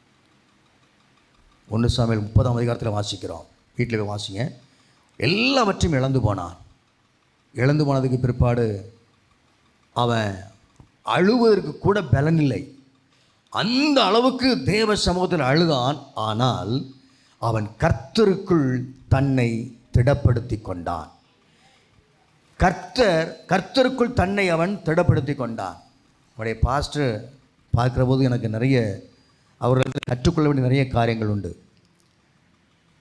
ஒன்று சாமியல் முப்பதாம் அதிகாரத்தில் வாசிக்கிறோம் வீட்டில் போய் வாசிங்க எல்லாவற்றையும் இழந்து போனான் இழந்து போனதுக்கு பிற்பாடு அவன் அழுவதற்கு கூட பலன் இல்லை அந்த அளவுக்கு தேவ சமூகத்தில் அழுதான் ஆனால் அவன் கர்த்தருக்குள் தன்னை திடப்படுத்தி கொண்டான் கர்த்தர் கர்த்தருக்குள் தன்னை அவன் திடப்படுத்தி கொண்டான் அவருடைய பாஸ்டர் பார்க்குற போது எனக்கு நிறைய அவர்களுக்கு கற்றுக்கொள்ள வேண்டிய நிறைய காரியங்கள் உண்டு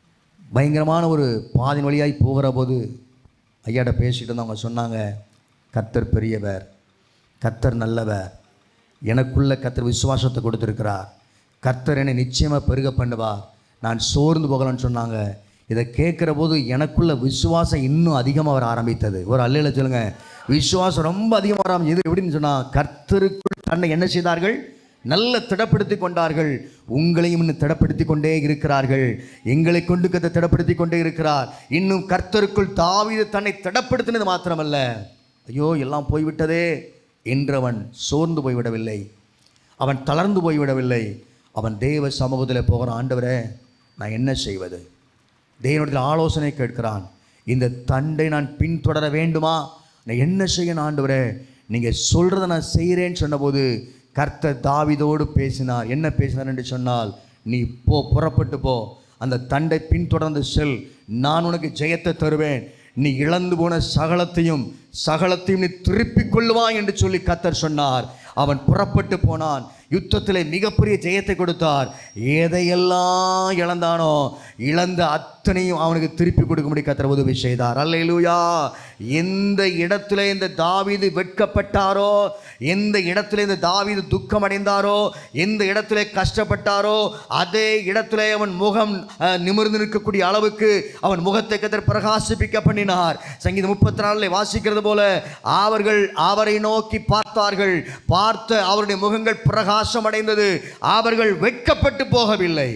பயங்கரமான ஒரு பாதின் வழியாய் போகிற போது ஐயாட்ட பேசிட்டு இருந்தவங்க சொன்னாங்க கர்த்தர் பெரியவர் கர்த்தர் நல்லவர் எனக்குள்ள கர்த்தர் விசுவாசத்தை கொடுத்துருக்கிறார் கர்த்தர் என்னை நிச்சயமாக பெருக பண்ணுவார் நான் சோர்ந்து போகலான்னு சொன்னாங்க இதை கேட்குற போது எனக்குள்ள விசுவாசம் இன்னும் அதிகமாக வர ஆரம்பித்தது ஒரு அல்லையில சொல்லுங்க விசுவாசம் ரொம்ப அதிகமாக வர ஆரம்பிச்சது இது எப்படின்னு சொன்னால் கர்த்தருக்குள் தன்னை என்ன செய்தார்கள் நல்ல திடப்படுத்தி கொண்டார்கள் உங்களையும் இன்னும் திடப்படுத்தி கொண்டே இருக்கிறார்கள் எங்களை கொண்டு கத்தை திடப்படுத்தி கொண்டே இருக்கிறார் இன்னும் கர்த்தருக்குள் தாவீது தன்னை திடப்படுத்தினது மாத்திரமல்ல ஐயோ எல்லாம் போய்விட்டதே என்றவன் சோர்ந்து போய்விடவில்லை அவன் தளர்ந்து போய்விடவில்லை அவன் தேவ சமூகத்தில் போகிற ஆண்டவரே நான் என்ன செய்வது தேவனுடைய ஆலோசனை கேட்கிறான் இந்த தண்டை நான் பின்தொடர வேண்டுமா நான் என்ன செய்யணும் ஆண்டவரே நீங்கள் சொல்கிறத நான் செய்கிறேன்னு சொன்னபோது கர்த்தர் தாவிதோடு பேசினார் என்ன பேசினார் என்று சொன்னால் நீ போ புறப்பட்டு போ அந்த தண்டை பின்தொடர்ந்து செல் நான் உனக்கு ஜெயத்தை தருவேன் நீ இழந்து போன சகலத்தையும் சகலத்தையும் நீ திருப்பிக் கொள்ளுவாய் என்று சொல்லி கர்த்தர் சொன்னார் அவன் புறப்பட்டு போனான் யுத்தத்திலே மிகப்பெரிய ஜெயத்தை கொடுத்தார் எதையெல்லாம் இழந்தானோ இழந்த அத்தனையும் அவனுக்கு திருப்பி கொடுக்கும்படி கத்தர் உதவி செய்தார் அல்லேலூயா எந்த இடத்துல இந்த தாவீது வெட்கப்பட்டாரோ எந்த இடத்துல இந்த தாவீது துக்கம் அடைந்தாரோ எந்த இடத்துல கஷ்டப்பட்டாரோ அதே இடத்துல அவன் முகம் அஹ், நிமிர்ந்து நிற்கக்கூடிய அளவுக்கு அவன் முகத்தை கத்தர் பிரகாசிப்பிக்க பண்ணினார் சங்கீதம் முப்பத்தி நாலில் வாசிக்கிறது போல அவர்கள் அவரை நோக்கி பார்த்தார்கள் பார்த்த அவருடைய முகங்கள் பிரகாசம் அடைந்தது அவர்கள் வெட்கப்பட்டு போகவில்லை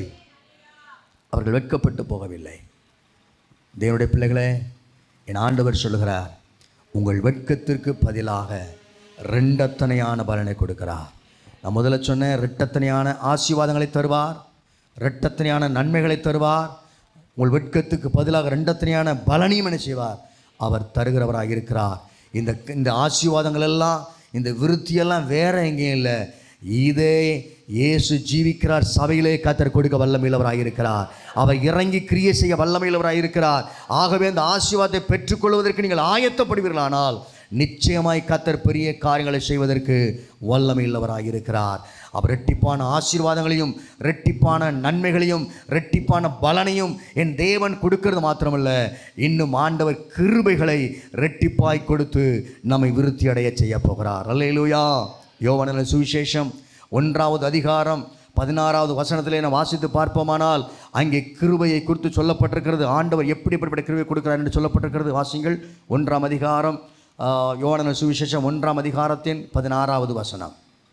அவர்கள் வெட்கப்பட்டு போகவில்லை தேவனுடைய பிள்ளைகளே என் ஆண்டவர் சொல்லுகிறார் உங்கள் வெட்கத்திற்கு பதிலாக ரெண்டத்தனையான பலனை கொடுக்கிறார் நான் முதல்ல சொன்னேன் ரெட்டத்தனையான ஆசீர்வாதங்களை தருவார் ரெட்டத்தனையான நன்மைகளை தருவார் உங்கள் வெட்கத்துக்கு பதிலாக ரெண்டத்தனையான பலனையும் என்ன செய்வார் அவர் தருகிறவராக இருக்கிறார் இந்த இந்த ஆசீர்வாதங்கள் எல்லாம் இந்த விருத்தியெல்லாம் வேற எங்கேயும் இல்லை இதே இயேசு ஜீவிக்கிறார் சபையிலே கத்தர் கொடுக்க வல்லமையுள்ளவராக இருக்கிறார் அவர் இறங்கி கிரியை செய்ய வல்லமையுள்ளவராக இருக்கிறார் ஆகவே அந்த ஆசீர்வாதத்தை பெற்றுக்கொள்வதற்கு நீங்கள் ஆயத்தப்படுவீர்களானால் நிச்சயமாய் கத்தர் பெரிய காரியங்களை செய்வதற்கு வல்லமையுள்ளவராக இருக்கிறார் அவர் ரெட்டிப்பான ஆசீர்வாதங்களையும் ரெட்டிப்பான நன்மைகளையும் ரெட்டிப்பான பலனையும் என் தேவன் கொடுக்கிறது மாத்திரமல்ல இன்னும் ஆண்டவர் கிருபைகளை ரெட்டிப்பாய் கொடுத்து நம்மை விருத்தி அடைய செய்ய போகிறார் அல்லேலூயா யோவன சுவிசேஷம் ஒன்றாவது அதிகாரம் பதினாறாவது வசனத்திலே நான் வாசித்து பார்ப்போமானால் அங்கே கிருபையை குறித்து சொல்லப்பட்டிருக்கிறது ஆண்டவர் எப்படி எப்படிப்பட்ட கிருபை கொடுக்கிறார் என்று சொல்லப்பட்டிருக்கிறது வாசிங்கள் ஒன்றாம் அதிகாரம் யோவன சுவிசேஷம் ஒன்றாம் அதிகாரத்தின் பதினாறாவது வசனம்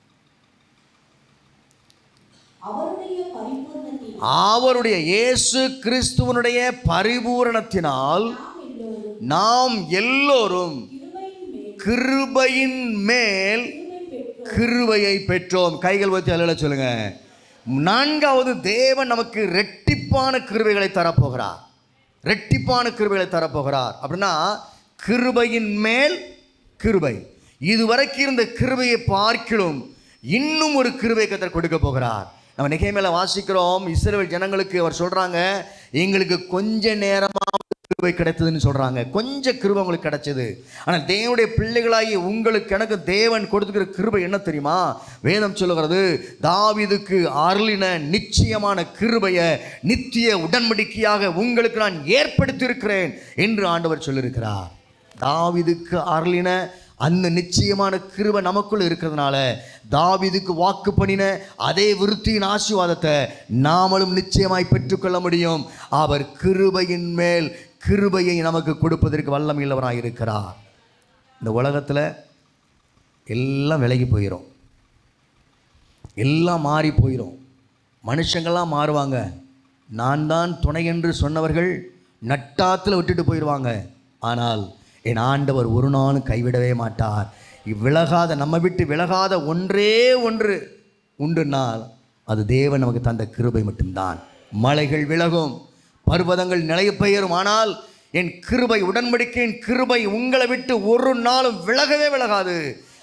அவருடைய பரிபூர்ணத்தில் அவருடைய இயேசு கிறிஸ்துவனுடைய பரிபூரணத்தினால் நாம் எல்லோரும் கிருபையின் மேல் கிருபையை பெற்றோம் கைகள் வச்சு அல்ல சொல்லுங்க நான்காவது தேவன் நமக்கு ரெட்டிப்பான கிருபைகளை தரப்போகிறார் ரெட்டிப்பான கிருபைகளை தரப்போகிறார் அப்படின்னா கிருபையின் மேல் கிருபை இதுவரைக்கும் இருந்த கிருபையை பார்க்கிலும் இன்னும் ஒரு கிருபை கத்தர் கொடுக்க போகிறார் நம்ம நிகைமையில வாசிக்கிறோம் இஸ்ரேல் ஜனங்களுக்கு அவர் சொல்றாங்க எங்களுக்கு கொஞ்ச நேரமா கிருபை கிடைத்ததுன்னு சொல்றாங்க கொஞ்சம் கிருபை உங்களுக்கு கிடைச்சது ஆனால் தேவனுடைய பிள்ளைகளாகி உங்களுக்கு எனக்கு தேவன் கொடுத்துக்கிற கிருபை என்ன தெரியுமா வேதம் சொல்லுகிறது தாவீதுக்கு அருளின நிச்சயமான கிருபையை நித்திய உடன்படிக்கையாக உங்களுக்கு நான் ஏற்படுத்தியிருக்கிறேன் என்று ஆண்டவர் சொல்லியிருக்கிறார் தாவீதுக்கு அருளின அந்த நிச்சயமான கிருபை நமக்குள்ள இருக்கிறதுனால தாவீதுக்கு வாக்கு பண்ணின அதே விருத்தியின் ஆசீர்வாதத்தை நாமளும் நிச்சயமாய் பெற்றுக்கொள்ள முடியும் அவர் கிருபையின் மேல் கிருபையை நமக்கு கொடுப்பதற்கு வல்லமையுள்ளவராக இருக்கிறார் இந்த உலகத்தில் எல்லாம் விலகி போயிடும் எல்லாம் மாறி போயிடும் மனுஷங்கள்லாம் மாறுவாங்க நான் தான் துணை என்று சொன்னவர்கள் நட்டாத்தில் விட்டுட்டு போயிடுவாங்க ஆனால் என் ஆண்டவர் ஒரு நாளும் கைவிடவே மாட்டார் விலகாத நம்ம விட்டு விலகாத ஒன்றே ஒன்று உண்டுனால் அது தேவன் நமக்கு தந்த கிருபை மட்டும்தான் மலைகள் விலகும் பர்வதங்கள் நிலை பெயரும் ஆனால் என் கிருபை உடன்படிக்கையின் கிருபை உங்களை விட்டு ஒரு நாளும் விலகவே விலகாது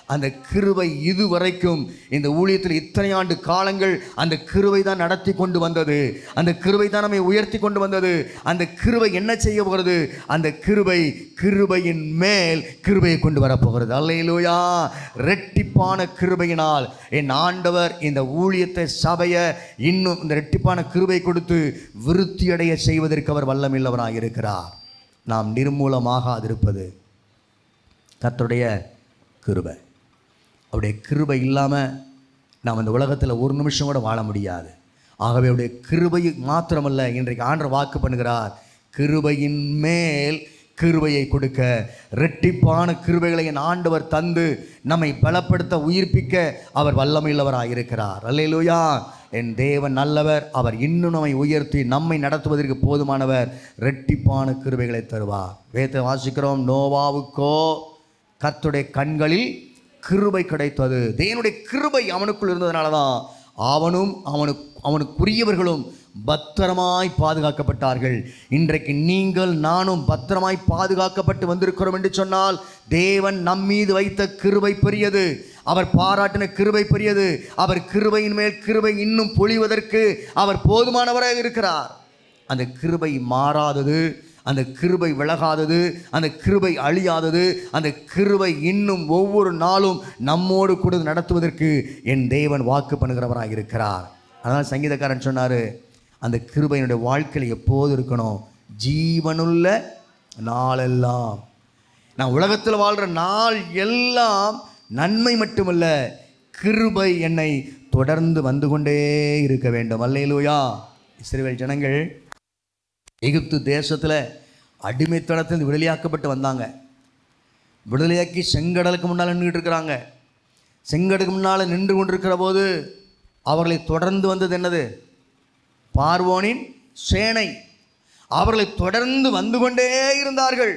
அந்த கிருபை இதுவரைக்கும் இந்த ஊழியத்தில் இத்தனை ஆண்டு காலங்கள் அந்த கிருபை தான் நடத்தி கொண்டு வந்தது அந்த கிருபை தான் நம்மை உயர்த்தி கொண்டு வந்தது அந்த கிருபை என்ன செய்ய போகிறது அந்த கிருபை கிருபையின் மேல் கிருபையை கொண்டு வரப்போகிறது அல்லையிலோயா ரெட்டிப்பான கிருபையினால் என் ஆண்டவர் இந்த ஊழியத்தை சபையை இன்னும் இந்த ரெட்டிப்பான கிருபை கொடுத்து விருத்தியடைய செய்வதற்கு அவர் வல்லமில்லவராக இருக்கிறார் நாம் நிர்மூலமாகாதிருப்பது கர்த்தருடைய கிருபை அவருடைய கிருபை இல்லாமல் நாம் இந்த உலகத்தில் ஒரு நிமிஷம் கூட வாழ முடியாது ஆகவே அவருடைய கிருபை மாத்திரமல்ல இன்றைக்கு ஆண்டர் வாக்கு பண்ணுகிறார் கிருபையின் மேல் கிருபையை கொடுக்க ரெட்டிப்பான கிருபைகளை என் ஆண்டவர் தந்து நம்மை பலப்படுத்த உயிர்ப்பிக்க அவர் வல்லமையுள்ளவராக இருக்கிறார் அல்லேலூயா என் தேவன் நல்லவர் அவர் இன்னும் நம்மை உயர்த்தி நம்மை நடத்துவதற்கு போதுமானவர் ரெட்டிப்பான கிருபைகளை தருவார் வேதத்தை வாசிக்கிறோம் நோவாவுக்கோ கர்த்தருடைய கண்களில் கிருபை கிடைத்தது தேவனுடைய கிருபை அவனுக்குள் இருந்ததுனால தான் அவனும் அவனுக்கு அவனுக்குரியவர்களும் பத்திரமாய் பாதுகாக்கப்பட்டார்கள் இன்றைக்கு நீங்கள் நானும் பத்திரமாய் பாதுகாக்கப்பட்டு வந்திருக்கிறோம் என்று சொன்னால் தேவன் நம் மீது வைத்த கிருபை பெரியது அவர் பாராட்டின கிருபை பெரியது அவர் கிருபையின் மேல் கிருபை இன்னும் பொழிவதற்கு அவர் போதுமானவராக இருக்கிறார் அந்த கிருபை மாறாதது அந்த கிருபை விலகாதது அந்த கிருபை அழியாதது அந்த கிருபை இன்னும் ஒவ்வொரு நாளும் நம்மோடு கூட நடத்துவதற்கு என் தேவன் வாக்கு பண்ணுகிறவராக இருக்கிறார் அதனால் சங்கீதக்காரன் சொன்னார் அந்த கிருபையினுடைய வாழ்க்கையில் எப்போது இருக்கணும் ஜீவனுள்ள நாளெல்லாம் நான் உலகத்தில் வாழ்கிற நாள் எல்லாம் நன்மை மட்டுமல்ல கிருபை என்னை தொடர்ந்து வந்து கொண்டே இருக்க வேண்டும் அல்லேலூயா இஸ்ரேல் ஜனங்கள் எகிப்து தேசத்தில் அடிமைத்தனத்தில் விடுதலையாக்கப்பட்டு வந்தாங்க விடுதலையாக்கி செங்கடலுக்கு முன்னால் நின்றுட்டு இருக்கிறாங்க செங்கடலுக்கு முன்னால் நின்று கொண்டிருக்கிற போது அவர்களை தொடர்ந்து வந்தது என்னது பார்வோனின் சேனை அவர்களை தொடர்ந்து வந்து கொண்டே இருந்தார்கள்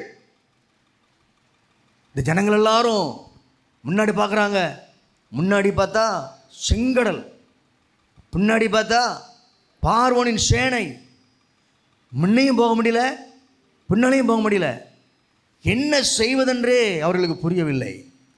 இந்த ஜனங்கள் எல்லாரும் முன்னாடி பார்க்குறாங்க முன்னாடி பார்த்தா செங்கடல் பின்னாடி பார்த்தா பார்வோனின் சேனை முன்னையும் போக முடியல பின்னாலையும் போக முடியல என்ன செய்வதென்றே அவர்களுக்கு புரியவில்லை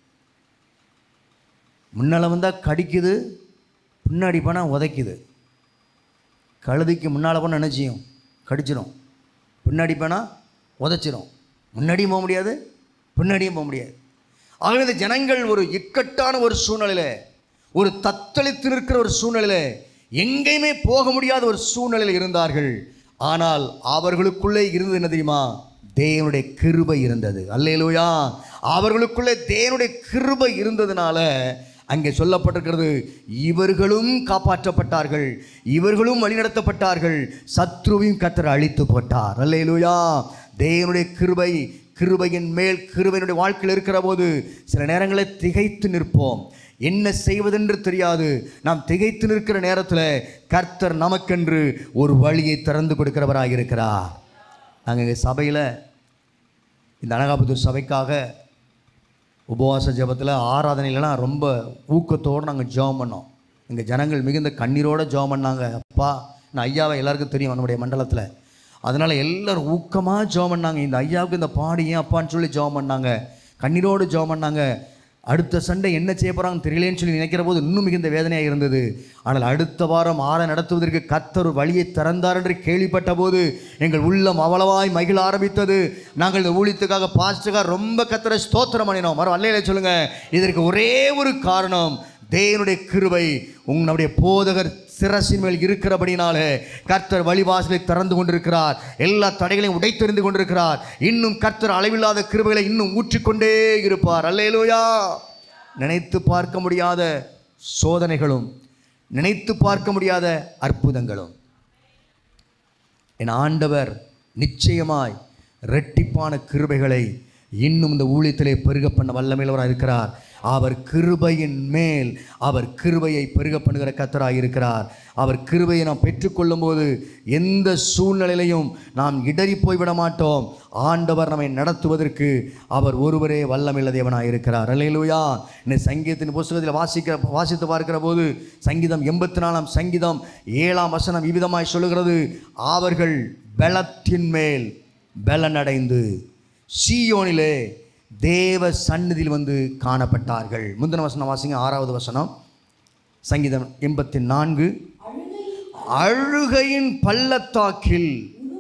முன்னால் வந்தால் கடிக்குது பின்னாடி போனால் உதைக்குது கழுதைக்கு முன்னால் போனால் என்ன செய்யும் கடிச்சிடும் பின்னாடி போனால் உதைச்சிரும் முன்னாடியும் போக முடியாது பின்னாடியும் போக முடியாது ஆகவே இந்த ஜனங்கள் ஒரு இக்கட்டான ஒரு சூழ்நிலையில் ஒரு தத்தளித்து நிற்கிற ஒரு சூழ்நிலையில் எங்கேயுமே போக முடியாத ஒரு சூழ்நிலையில் இருந்தார்கள் ஆனால் அவர்களுக்குள்ளே இருந்தது என்ன தெரியுமா தேவனுடைய கிருபை இருந்தது அல்லேலூயா அவர்களுக்குள்ளே தேவனுடைய கிருபை இருந்ததுனால அங்கே சொல்லப்பட்டிருக்கிறது இவர்களும் காப்பாற்றப்பட்டார்கள் இவர்களும் வழிநடத்தப்பட்டார்கள் சத்ருவையும் கத்தர் அழித்து போட்டார் அல்லேலூயா தேவனுடைய கிருபை கிருபையின் மேல் கிருபையினுடைய வாழ்க்கையில் இருக்கிற போது சில நேரங்களில் திகைத்து நிற்போம் என்ன செய்வதென்று தெரியாது நாம் திகைத்து நிற்கிற நேரத்தில் கர்த்தர் நமக்கென்று ஒரு வழியை திறந்து கொடுக்கிறவராக இருக்கிறார் நாங்கள் எங்கள் சபையில் இந்த அனகாபுத்தூர் சபைக்காக உபவாச ஜெபத்தில் ஆராதனையிலலாம் ரொம்ப ஊக்கத்தோடு நாங்கள் ஜெபம் பண்ணோம் எங்கள் ஜனங்கள் மிகுந்த கண்ணீரோடு ஜெபம் பண்ணாங்க அப்பா நான் ஐயாவை எல்லாருக்கும் தெரியும் நம்முடைய மண்டலத்தில் அதனால் எல்லாரும் ஊக்கமாக ஜெபம் பண்ணாங்க இந்த ஐயாவுக்கு இந்த பாடி ஏன் அப்பான்னு சொல்லி ஜெபம் பண்ணாங்க கண்ணீரோடு ஜெபம் பண்ணாங்க அடுத்த சண்டை என்ன செய்ய போகிறாங்கன்னு தெரியலேன்னு சொல்லி நினைக்கிற போது இன்னும் மிகுந்த வேதனையாக இருந்தது ஆனால் அடுத்த வாரம் ஆற நடத்துவதற்கு கர்த்தர் ஒரு வழியை திறந்தார் என்று கேள்விப்பட்ட போது எங்கள் உள்ளம் அவ்வளவாய் மகிழ ஆரம்பித்தது நாங்கள் இந்த ஊழியத்துக்காக பாஸ்டுக்காக ரொம்ப கத்தரை ஸ்தோத்திரம் பண்ணினோம் மரம் அல்லையில சொல்லுங்க இதற்கு ஒரே ஒரு காரணம் தேவனுடைய கிருபை உங் நம்முடைய போதகர் சிரசின் மேல் இருக்கிறபடினாலே கர்த்தர் வழிவாசலை திறந்து கொண்டிருக்கிறார் எல்லா தடைகளையும் உடைத்தெறிந்து கொண்டிருக்கிறார் இன்னும் கர்த்தர் அளவில்லாத கிருபைகளை இன்னும் ஊற்றிக்கொண்டே இருப்பார் அல்லேலூயா நினைத்து பார்க்க முடியாத சோதனைகளும் நினைத்து பார்க்க முடியாத அற்புதங்களும் என் ஆண்டவர் நிச்சயமாய் இரட்டிப்பான கிருபைகளை இன்னும் இந்த ஊழியத்திலே பெருக பண்ண வல்லமையிலவராக இருக்கிறார் அவர் கிருபையின் மேல் அவர் கிருபையை பெருக பண்ணுகிற கத்தராக இருக்கிறார் அவர் கிருபையை நாம் பெற்றுக்கொள்ளும் போது எந்த சூழ்நிலையிலையும் நாம் இடறி போய்விட மாட்டோம் ஆண்டவர் நம்மை நடத்துவதற்கு அவர் ஒருவரே வல்லமில்ல தேவனாக இருக்கிறார் அல்லேலூயா இந்த சங்கீதத்தின் புஸ்தகத்தில் வாசிக்கிற வாசித்து பார்க்கிற போது சங்கீதம் எண்பத்தி நாலாம் சங்கீதம் ஏழாம் வசனம் இவ்விதமாய் சொல்லுகிறது அவர்கள் பலத்தின் மேல் பலனடைந்து சீயோனிலே தேவ சந்நிதியில் வந்து காணப்பட்டார்கள் முந்தின வசனம் வாசிங்க ஆறாவது வசனம் சங்கீதம் எண்பத்தி நான்கு அழுகையின் பள்ளத்தாக்கில்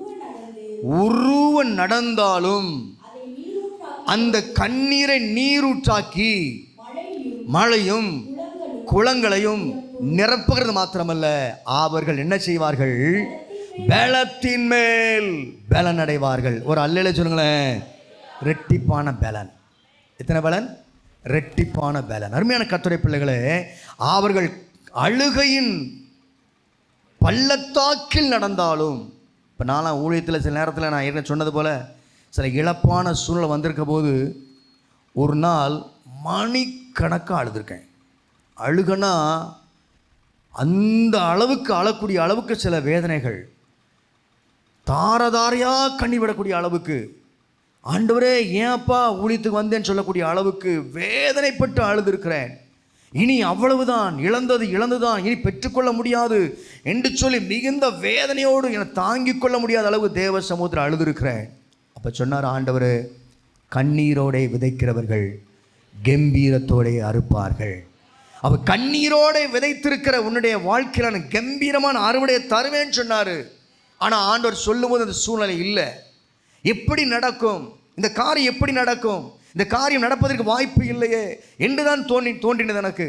உருவ நடந்தாலும் அந்த கண்ணீரை நீரூற்றாக்கி மழையும் குளங்களையும் நிரப்புகிறது மாத்திரமல்ல அவர்கள் என்ன செய்வார்கள் பலத்தின் மேல் பலன் அடைவார்கள் ஒரு அல்லையில சொல்லுங்களேன் ரெட்டிப்பான பலன் எத்தனை பலன் ரெட்டிப்பான பலன் அருமையான கத்துரை பிள்ளைகளே அவர்கள் அழுகையின் பள்ளத்தாக்கில் நடந்தாலும் இப்போ நான்லாம் ஊழியத்தில் சில நேரத்தில் நான் ஏற்கனவே சொன்னது போல் சில இழப்பான சூழ்நிலை வந்திருக்க போது ஒரு நாள் மணிக்கணக்காக அழுதுருக்கேன் அழுகனா அந்த அளவுக்கு அழக்கூடிய அளவுக்கு சில வேதனைகள் தாரதாரையாக கண்ணி விடக்கூடிய அளவுக்கு ஆண்டவரே ஏன்ப்பா ஊழியத்துக்கு வந்தேன்னு சொல்லக்கூடிய அளவுக்கு வேதனைப்பட்டு அழுதுருக்கிறேன் இனி அவ்வளவுதான் இழந்தது இழந்துதான் இனி பெற்றுக்கொள்ள முடியாது என்று சொல்லி மிகுந்த வேதனையோடு என தாங்கிக் கொள்ள முடியாத அளவு தேவ சமூகத்தில் அழுதுருக்கிறேன் அப்போ சொன்னார் ஆண்டவர் கண்ணீரோடே விதைக்கிறவர்கள் கம்பீரத்தோடே அறுப்பார்கள் அவ கண்ணீரோடே விதைத்திருக்கிற உன்னுடைய வாழ்க்கையில் நான் கம்பீரமான அறுவடையை தருவேன்னு சொன்னார் ஆனால் ஆண்டவர் சொல்லும்போது அந்த சூழ்நிலை இல்லை எப்படி நடக்கும் இந்த காரியம் எப்படி நடக்கும் இந்த காரியம் நடப்பதற்கு வாய்ப்பு இல்லையே என்றுதான் தோன்றி தோன்றினது எனக்கு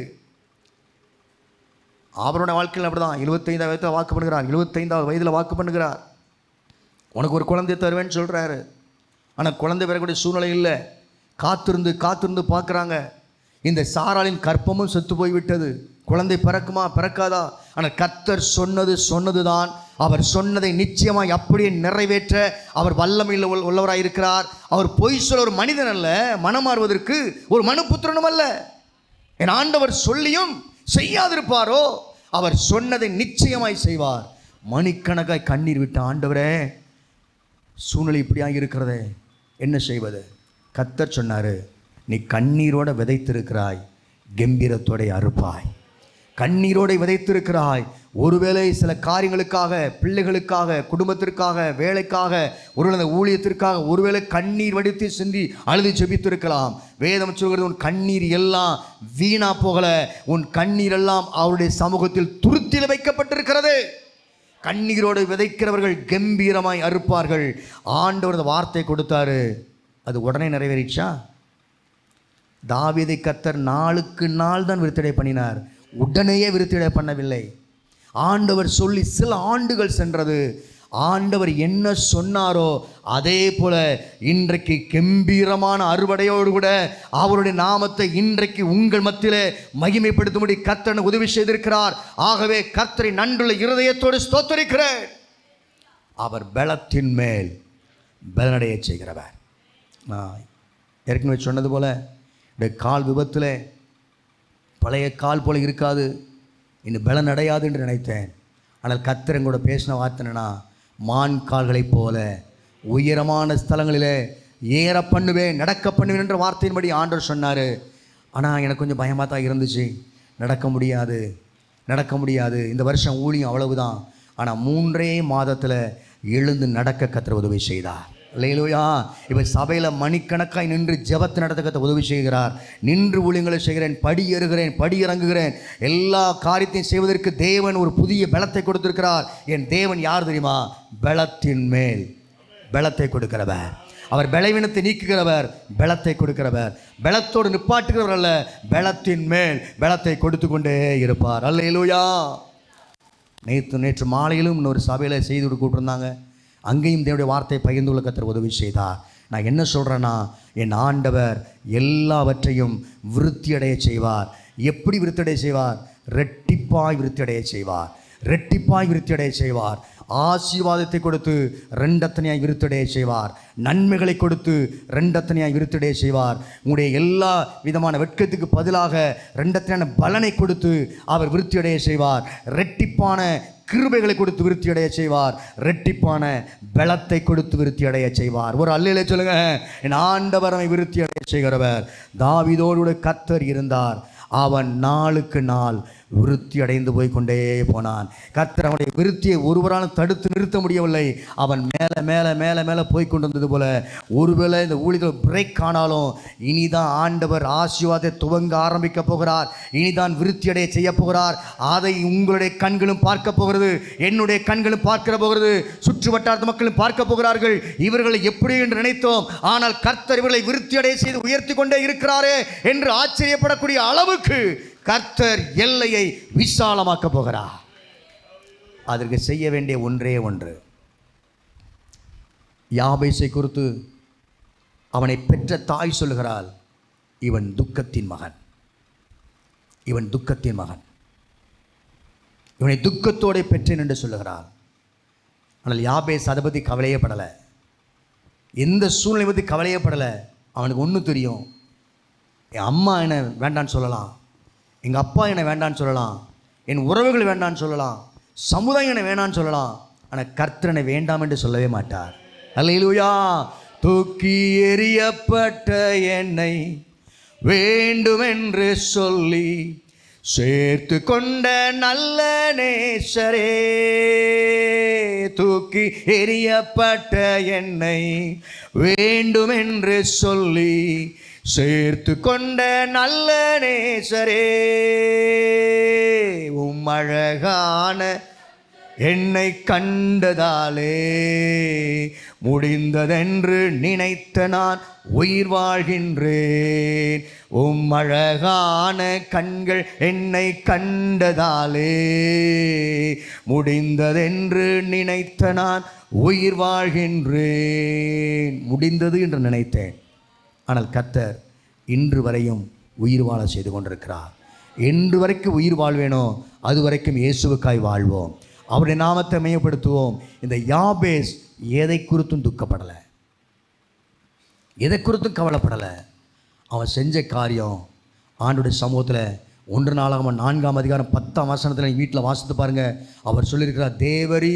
அவரோட வாழ்க்கையில் அப்படிதான் இருபத்தைந்தாவது வயதில் வாக்கு பண்ணுகிறார் இருபத்தைந்தாவது வயதில் வாக்கு பண்ணுகிறார் உனக்கு ஒரு குழந்தை தருவேன்னு சொல்கிறாரு ஆனால் குழந்தை பெறக்கூடிய சூழ்நிலை இல்லை காத்திருந்து காத்திருந்து பார்க்குறாங்க இந்த சாராளின் கற்பமும் செத்து போய்விட்டது குழந்தை பிறக்குமா பிறக்காதா ஆனால் கர்த்தர் சொன்னது சொன்னது தான் அவர் சொன்னதை நிச்சயமாய் அப்படியே நிறைவேற்ற அவர் வல்லமையில் உள்ள- உள்ளவராய் இருக்கிறார் அவர் பொய் சொல்ல ஒரு மனிதன் அல்ல மனமாறுவதற்கு ஒரு மனுபுத்திரனும் அல்ல என் ஆண்டவர் சொல்லியும் செய்யாதிருப்பாரோ அவர் சொன்னதை நிச்சயமாய் செய்வார் மணிக்கணக்காய் கண்ணீர் விட்ட ஆண்டவரே சூழ்நிலை இப்படியாக இருக்கிறதே என்ன செய்வது கத்தர் சொன்னார் நீ கண்ணீரோட விதைத்திருக்கிறாய் கம்பீரத்தோட அறுப்பாய் கண்ணீரோட விதைத்திருக்கிறாய் ஒருவேளை சில காரியங்களுக்காக பிள்ளைகளுக்காக குடும்பத்திற்காக வேலைக்காக ஒருவேளை ஊழியத்திற்காக ஒருவேளை கண்ணீர் வடித்து சிந்தி அழுது ஜெபித்திருக்கலாம் வேதம் சொல்கிறது உன் கண்ணீர் எல்லாம் வீணா போகல உன் கண்ணீர் எல்லாம் அவருடைய சமூகத்தில் துருத்தியில் வைக்கப்பட்டிருக்கிறது கண்ணீரோடு விதைக்கிறவர்கள் கம்பீரமாய் அறுப்பார்கள் ஆண்டவர் அந்த வார்த்தை கொடுத்தாரு அது உடனே நிறைவேறிச்சா தாவீதை கத்தர் நாளுக்கு நாள் தான் விருத்தடை பண்ணினார் உடனேயே விருத்தடை பண்ணவில்லை ஆண்டவர் சொல்லி சில ஆண்டுகள் சென்றது ஆண்டவர் என்ன சொன்னாரோ அதே போல இன்றைக்கு கம்பீரமான அறுவடையோடு கூட அவருடைய நாமத்தை இன்றைக்கு உங்கள் மத்தியிலே மகிமைப்படுத்தும்படி கர்த்தர் உதவி செய்திருக்கிறார் ஆகவே கர்த்தரை நன்றுள்ள இருதயத்தோடு ஸ்தோத்தரிக்கிறேன் அவர் பலத்தின் மேல் பலனடைய செய்கிறவர் நான் ஏற்கனவே சொன்னது போல இந்த கால் விபத்தில் பழைய கால் போல இருக்காது இன்னும் பலன் அடையாது என்று நினைத்தேன் ஆனால் கத்திரன் கூட பேசின வார்த்தைனா மான் கால்களைப் போல உயரமான ஸ்தலங்களிலே ஏற பண்ணுவேன் நடக்க பண்ணுவேன் என்ற வார்த்தையின்படி ஆண்டவர் சொன்னார் ஆனால் எனக்கு கொஞ்சம் பயமாக தான் இருந்துச்சு நடக்க முடியாது நடக்க முடியாது இந்த வருஷம் ஊழியம் அவ்வளவுதான் ஆனால் மூன்றே மாதத்தில் எழுந்து நடக்க கத்திர உதவி செய்தார் இல்லையிலோயா இப்போ சபையில் மணிக்கணக்காய் நின்று ஜெபத்தை நடத்த கத்த உதவி செய்கிறார் நின்று ஊழியங்களை செய்கிறேன் படி ஏறுகிறேன் படி இறங்குகிறேன் எல்லா காரியத்தையும் செய்வதற்கு தேவன் ஒரு புதிய பலத்தை கொடுத்திருக்கிறார் என் தேவன் யார் தெரியுமா பலத்தின் மேல் பலத்தை கொடுக்கிறவர் அவர் பலவீனத்தை நீக்குகிறவர் பலத்தை கொடுக்கிறவர் பலத்தோடு நிப்பாட்டுகிறவர் அல்ல பலத்தின் மேல் பலத்தை கொடுத்து கொண்டே இருப்பார் அல்லையிலூயா நேற்று நேற்று மாலையிலும் இன்னொரு சபையில் செய்து கூப்பிட்டுருந்தாங்க அங்கேயும் தேவனுடைய வார்த்தையை பகிர்ந்து கொள்ள கத்தர் உதவி செய்தார் நான் என்ன சொல்கிறேன்னா என் ஆண்டவர் எல்லாவற்றையும் விருத்தியடைய செய்வார் எப்படி விருத்தியடைய செய்வார் ரெட்டிப்பாய் விருத்தியடைய செய்வார் ரெட்டிப்பாய் விருத்தியடைய செய்வார் ஆசீர்வாதத்தை கொடுத்து ரெண்டத்தனையாய் விருத்தடைய செய்வார் நன்மைகளை கொடுத்து ரெண்டத்தனையாய் விருத்தடைய செய்வார் உங்களுடைய எல்லா விதமான வெட்கத்துக்கு பதிலாக ரெண்டத்தனையான பலனை கொடுத்து அவர் விருத்தியடைய செய்வார் ரெட்டிப்பான கிருபைகளை கொடுத்து விருத்தியடைய செய்வார் ரெட்டிப்பான பலத்தை கொடுத்து விருத்தியடைய செய்வார் ஒரு அல்லையிலே சொல்லுங்க என் ஆண்டவர் அவனை விருத்தியடைய செய்கிறவர் தாவிதோடு கத்தர் இருந்தார் அவன் நாளுக்கு நாள் விருத்தி அடைந்து போய் கொண்டே போனான் கர்த்தர் அவனுடைய விருத்தியை ஒருவராலும் தடுத்து நிறுத்த முடியவில்லை அவன் மேலே மேலே மேலே மேலே போய் கொண்டு வந்தது போல ஒருவேளை இந்த ஊழியர்கள் பிரேக் ஆனாலும் இனிதான் ஆண்டவர் ஆசீர்வாதத்தை துவங்க ஆரம்பிக்க போகிறார் இனிதான் விருத்தி அடைய செய்ய போகிறார் அதை உங்களுடைய கண்களும் பார்க்க போகிறது என்னுடைய கண்களும் பார்க்கிற போகிறது சுற்று வட்டாரத்து மக்களும் பார்க்க போகிறார்கள் இவர்களை எப்படி என்று நினைத்தோம் ஆனால் கர்த்தர் இவர்களை விருத்தி அடைய செய்து உயர்த்தி கொண்டே இருக்கிறாரே என்று ஆச்சரியப்படக்கூடிய அளவுக்கு கர்த்தர் எல்லையை விசாலமாக்க போகிறார் அதற்கு செய்ய வேண்டிய ஒன்றே ஒன்று யாபேசை குறித்து அவனை பெற்ற தாய் சொல்லுகிறாள் இவன் துக்கத்தின் மகன் இவன் துக்கத்தின் மகன் இவனை துக்கத்தோടെ பெற்றேன் என்று சொல்லுகிறாள் ஆனால் யாபேஸ் அதை பற்றி கவலையே படலை எந்த சூழ்நிலை பற்றி கவலையே படலை அவனுக்கு ஒன்று தெரியும் என் அம்மா என்னை வேண்டான்னு சொல்லலாம் எங்கள் அப்பா என்னை வேண்டான்னு சொல்லலாம் என் உறவுகள் வேண்டான்னு சொல்லலாம் சமுதாயம் என்னை வேண்டான்னு சொல்லலாம் ஆனால் கர்த்தரனை வேண்டாம் என்று சொல்லவே மாட்டார் அல்லையிலுயா தூக்கி எறியப்பட்ட என்னை வேண்டுமென்று சொல்லி சேர்த்து கொண்ட நல்ல நேசரே தூக்கி எறியப்பட்ட என்னை வேண்டுமென்று சொல்லி சேர்த்து கொண்ட நல்ல நேசரே உம் அழகான என்னை கண்டதாலே முடிந்ததென்று நினைத்த நான் உயிர் வாழ்கின்றேன் உம் அழகான கண்கள் என்னை கண்டதாலே முடிந்ததென்று நினைத்த நான் உயிர் வாழ்கின்றேன் முடிந்தது என்று நினைத்தேன் ஆனால் கர்த்தர் இன்று வரையும் உயிர் வாழ செய்து கொண்டிருக்கிறார் என்று வரைக்கும் உயிர் வாழ்வேனோ அது வரைக்கும் இயேசுவுக்காய் வாழ்வோம் அவருடைய நாமத்தை மையப்படுத்துவோம் இந்த யாபேஸ் எதை குறித்தும் துக்கப்படலை எதை குறித்தும் கவலைப்படலை அவன் செஞ்ச காரியம் ஆண்டுடைய சமூகத்தில் ஒன்று நாளாக நான்காம் அதிகாரம் பத்தாம் வசனத்தில் வீட்டில் வாசித்து பாருங்க அவர் சொல்லியிருக்கிறார் தேவரீ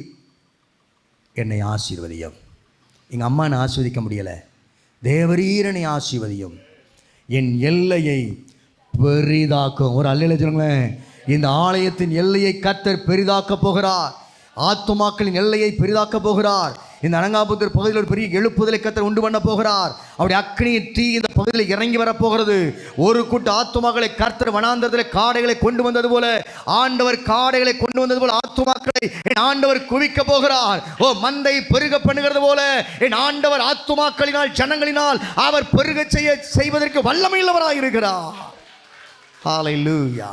என்னை ஆசீர்வதியும் எங்கள் அம்மா என்னை ஆசீர்வதிக்க முடியலை தேவரீரனை ஆசீர்வதியும் என் எல்லையை பெரிதாக்கும் ஒரு அல்லையில சொல்லுங்களேன் இந்த ஆலயத்தின் எல்லையை கத்தர் பெரிதாக்க போகிறார் ஆத்துமாக்களின் எல்லையை பெரிதாக்க போகிறார் இந்த அனங்காபுத்தூர் பகுதியில் ஒரு பெரிய எழுப்புதலை கத்தர் உண்டு பண்ண போகிறார் அவருடைய அக்னியின் தீ இந்த பகுதியில் இறங்கி வரப்போகிறது ஒரு கூட்ட ஆத்துமாக்களை கர்த்தர் வனாந்தரத்தில் காடைகளை கொண்டு வந்தது போல ஆண்டவர் காடைகளை கொண்டு வந்தது போல ஆத்துமாக்களை என் ஆண்டவர் குவிக்க போகிறார் ஓ மந்தை பெருக பண்ணுகிறது போல என் ஆண்டவர் ஆத்துமாக்களினால் ஜனங்களினால் அவர் பெருக செய்ய செய்வதற்கு வல்லமையுள்ளவராக இருக்கிறார் ஹalleluya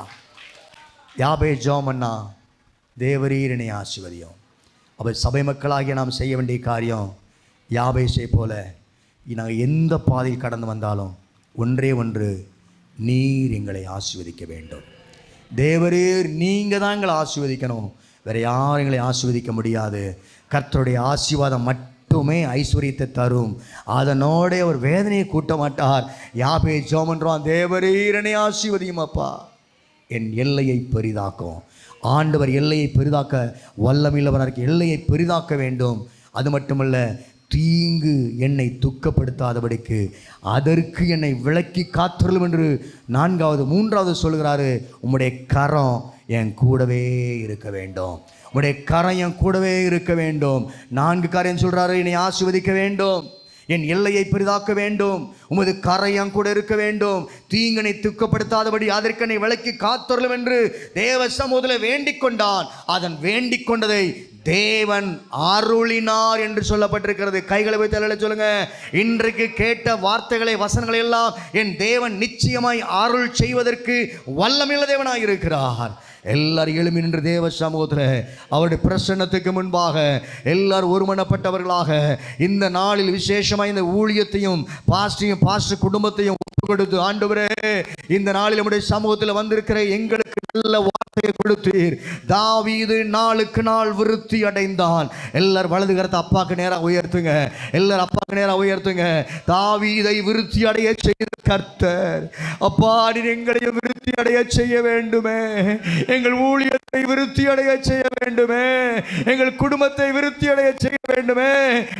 யாபே ஜோமன்னா தேவரீரனை ஆசிர்வதியும் அவர் சபை மக்களாகிய நாம் செய்ய வேண்டிய காரியம் யாபேசை போல நாங்கள் எந்த பாதையில் கடந்து வந்தாலும் ஒன்றே ஒன்று நீர் எங்களை ஆசீர்வதிக்க வேண்டும் தேவரீர் நீங்கள் தான் எங்களை ஆசீர்வதிக்கணும் வேற யாரும் எங்களை ஆசீர்வதிக்க முடியாது கர்த்தருடைய ஆசீர்வாதம் மட்டுமே ஐஸ்வர்யத்தை தரும் அதனோட அவர் வேதனையை கூட்ட மாட்டார் யாபே ஜோமன்றான் தேவரீரனை ஆசீர்வதியும் அப்பா என் எல்லையை பெரிதாக்கும் ஆண்டவர் எல்லையை பெரிதாக்க வல்லமில்லவனருக்கு எல்லையை பெரிதாக்க வேண்டும் அது மட்டுமல்ல தீங்கு என்னை துக்கப்படுத்தாதபடிக்கு அதற்கு என்னை விளக்கி காத்துள்ளும் என்று நான்காவது மூன்றாவது சொல்கிறாரு உம்முடைய கரம் என் கூடவே இருக்க வேண்டும் உம்முடைய கரம் என் கூடவே இருக்க வேண்டும் நான்கு காரியம் சொல்றாரு என்னை ஆசிர்வதிக்க வேண்டும் என் எல்லையை பெரிதாக்க வேண்டும் உமது கரையம் கூட இருக்க வேண்டும் தீங்கனை துக்கப்படுத்தாதபடி அதற்கனை விளக்கி காத்தொருளும் என்று தேவ சமூகத்தில் வேண்டிக் கொண்டான் அதன் வேண்டிக் கொண்டதை தேவன் அருளினார் என்று சொல்லப்பட்டிருக்கிறது கைகளை வைத்து அல்ல சொல்லுங்க இன்றைக்கு கேட்ட வார்த்தைகளை வசனங்களை எல்லாம் என் தேவன் நிச்சயமாய் அருள் செய்வதற்கு வல்லமில்ல தேவனாய் இருக்கிறார் எல்லாரும் எழுமி நின்று தேவ சமூகத்தில் அவருடைய பிரசன்னத்துக்கு முன்பாக எல்லாரும் ஒருமனப்பட்டவர்களாக இந்த நாளில் விசேஷமாக இந்த ஊழியத்தையும் பாஸ்டையும் பாஸ்டர் குடும்பத்தையும் ஒப்பு கொடுத்து ஆண்டவரே இந்த நாளில் நம்முடைய சமூகத்தில் வந்திருக்கிற எங்களுக்கு நல்ல வார்த்தையை கொடுத்தீர் தாவீது நாளுக்கு நாள் விருத்தி அடைந்தான் எல்லாரும் வலது கரத்தை அப்பாக்கு நேராக உயர்த்துங்க எல்லாரும் அப்பாக்கு நேராக உயர்த்துங்க தாவீதை விருத்தி அடைய செய்த கர்த்தர் அப்பா நீர் எங்களையும் விருத்தி அடைய செய்ய வேண்டுமே எங்கள் ஊழியத்தை விருத்தி அடைய செய்ய வேண்டுமே எங்கள் குடும்பத்தை விருத்தி அடைய செய்ய வேண்டுமே நாங்கள்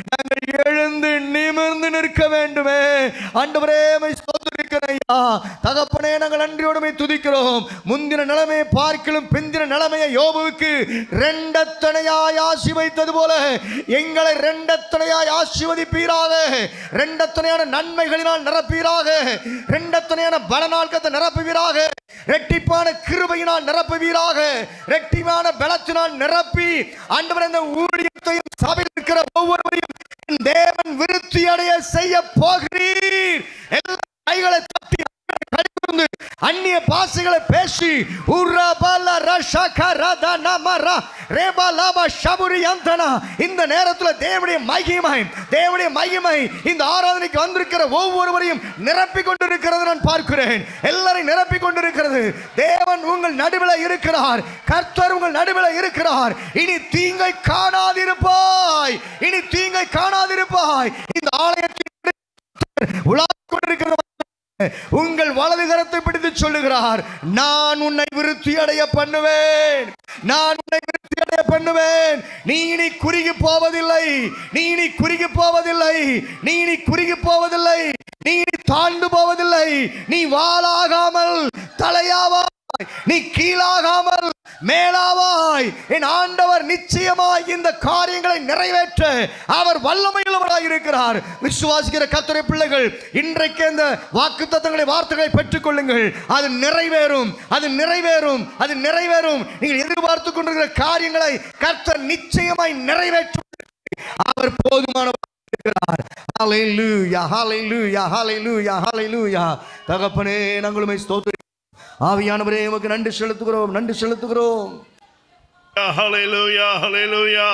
எழுந்து நிமிர்ந்து நிற்க வேண்டுமே ஆண்டவரே உம்மை ஸ்தோத்திரிக்கிறேன் ஐயா தகப்பனே நாங்கள் நன்றியோடுமை துதிக்கிறோம் முந்தின நிலைமையை பார்க்கலும் பிந்தின நிலைமையை யோபுவுக்கு ரெண்டத்தனையாய் ஆசி வைத்தது போல எங்களை ரெண்டத்தனையாய் ஆசிர்வதிப்பீராக ரெண்டத்தனையான நன்மைகளினால் நிரப்பீராக ரெண்டத்தனையான பலநாட்கத்தை நிரப்புவீராக ரெட்டிப்பான கிருபையினால் நிரப்புவீராக ரெட்டிப்பான பலத்தினால் நிரப்பி ஆண்டவர் இந்த ஊழியத்தையும் சபையில் இருக்கிற ஒவ்வொருவரையும் என் தேவன் விருத்தி அடைய செய்ய போகிறீர் எல்லா கைகளை தட்டி கடிந்து அந்நிய பாசைகளை பேசி உரபல ரஷக ரத நமர ரேபலப ஷபுரி அந்தனா இந்த நேரத்தில் தேவனுடைய மகிமை தேவனுடைய மகிமை இந்த ஆராதனைக்கு வந்திருக்கிற ஒவ்வொருவரையும் நிரப்பி கொண்டிருக்கிறது நான் பார்க்கிறேன் எல்லாரையும் நிரப்பி கொண்டிருக்கிறது தேவன் உங்கள் நடுவில் இருக்கிறார் கர்த்தர் உங்கள் நடுவில் இருக்கிறார் இனி தீங்கை காணாதிருப்பாய் இனி தீங்கை காணாதிருப்பாய் இந்த ஆலயத்தில் உலாவிக் கொண்டிருக்கிற உங்கள் வலது கரத்தை பிடித்து சொல்லுகிறார் நான் உன்னை விருத்தி அடைய பண்ணுவேன் நான் உன்னை விருத்தி அடைய பண்ணுவேன் நீ இனி குறுகி போவதில்லை நீ இனி குறுகி போவதில்லை நீ இனி குறுகி போவதில்லை நீ இனி தாழ்ந்து போவதில்லை நீ வாளாகாமல் தலையாவாய் நீ கீழாகாமல் மேலாவாய் என் ஆண்டவர் நிச்சயமாய் இந்த காரியங்களை நிறைவேற்ற அவர் வல்லமையுள்ளவராய் இருக்கிறார் விசுவாசிக்கிற கத்துரை பிள்ளைகள் இன்றைக்கு இந்த வாக்கு தத்தங்களை வார்த்தைகளை பெற்றுக்கொள்ளுங்கள் அது நிறைவேறும் அது நிறைவேறும் அது நிறைவேறும் நீங்கள் எதிர்பார்த்து கொண்டிருக்கிற காரியங்களை கர்த்தர் நிச்சயமாய் நிறைவேற்றும் அவர் போதுமானவர் இருக்கிறார் ஹalleluya ஹalleluya ஹalleluya ஹalleluya தகப்பனே நாங்கள் உம்மை ஸ்தோத்திரி ஆவியானவரே உமக்கு நன்றி செலுத்துகிறோம் நன்றி செலுத்துகிறோம் Hallelujah, hallelujah.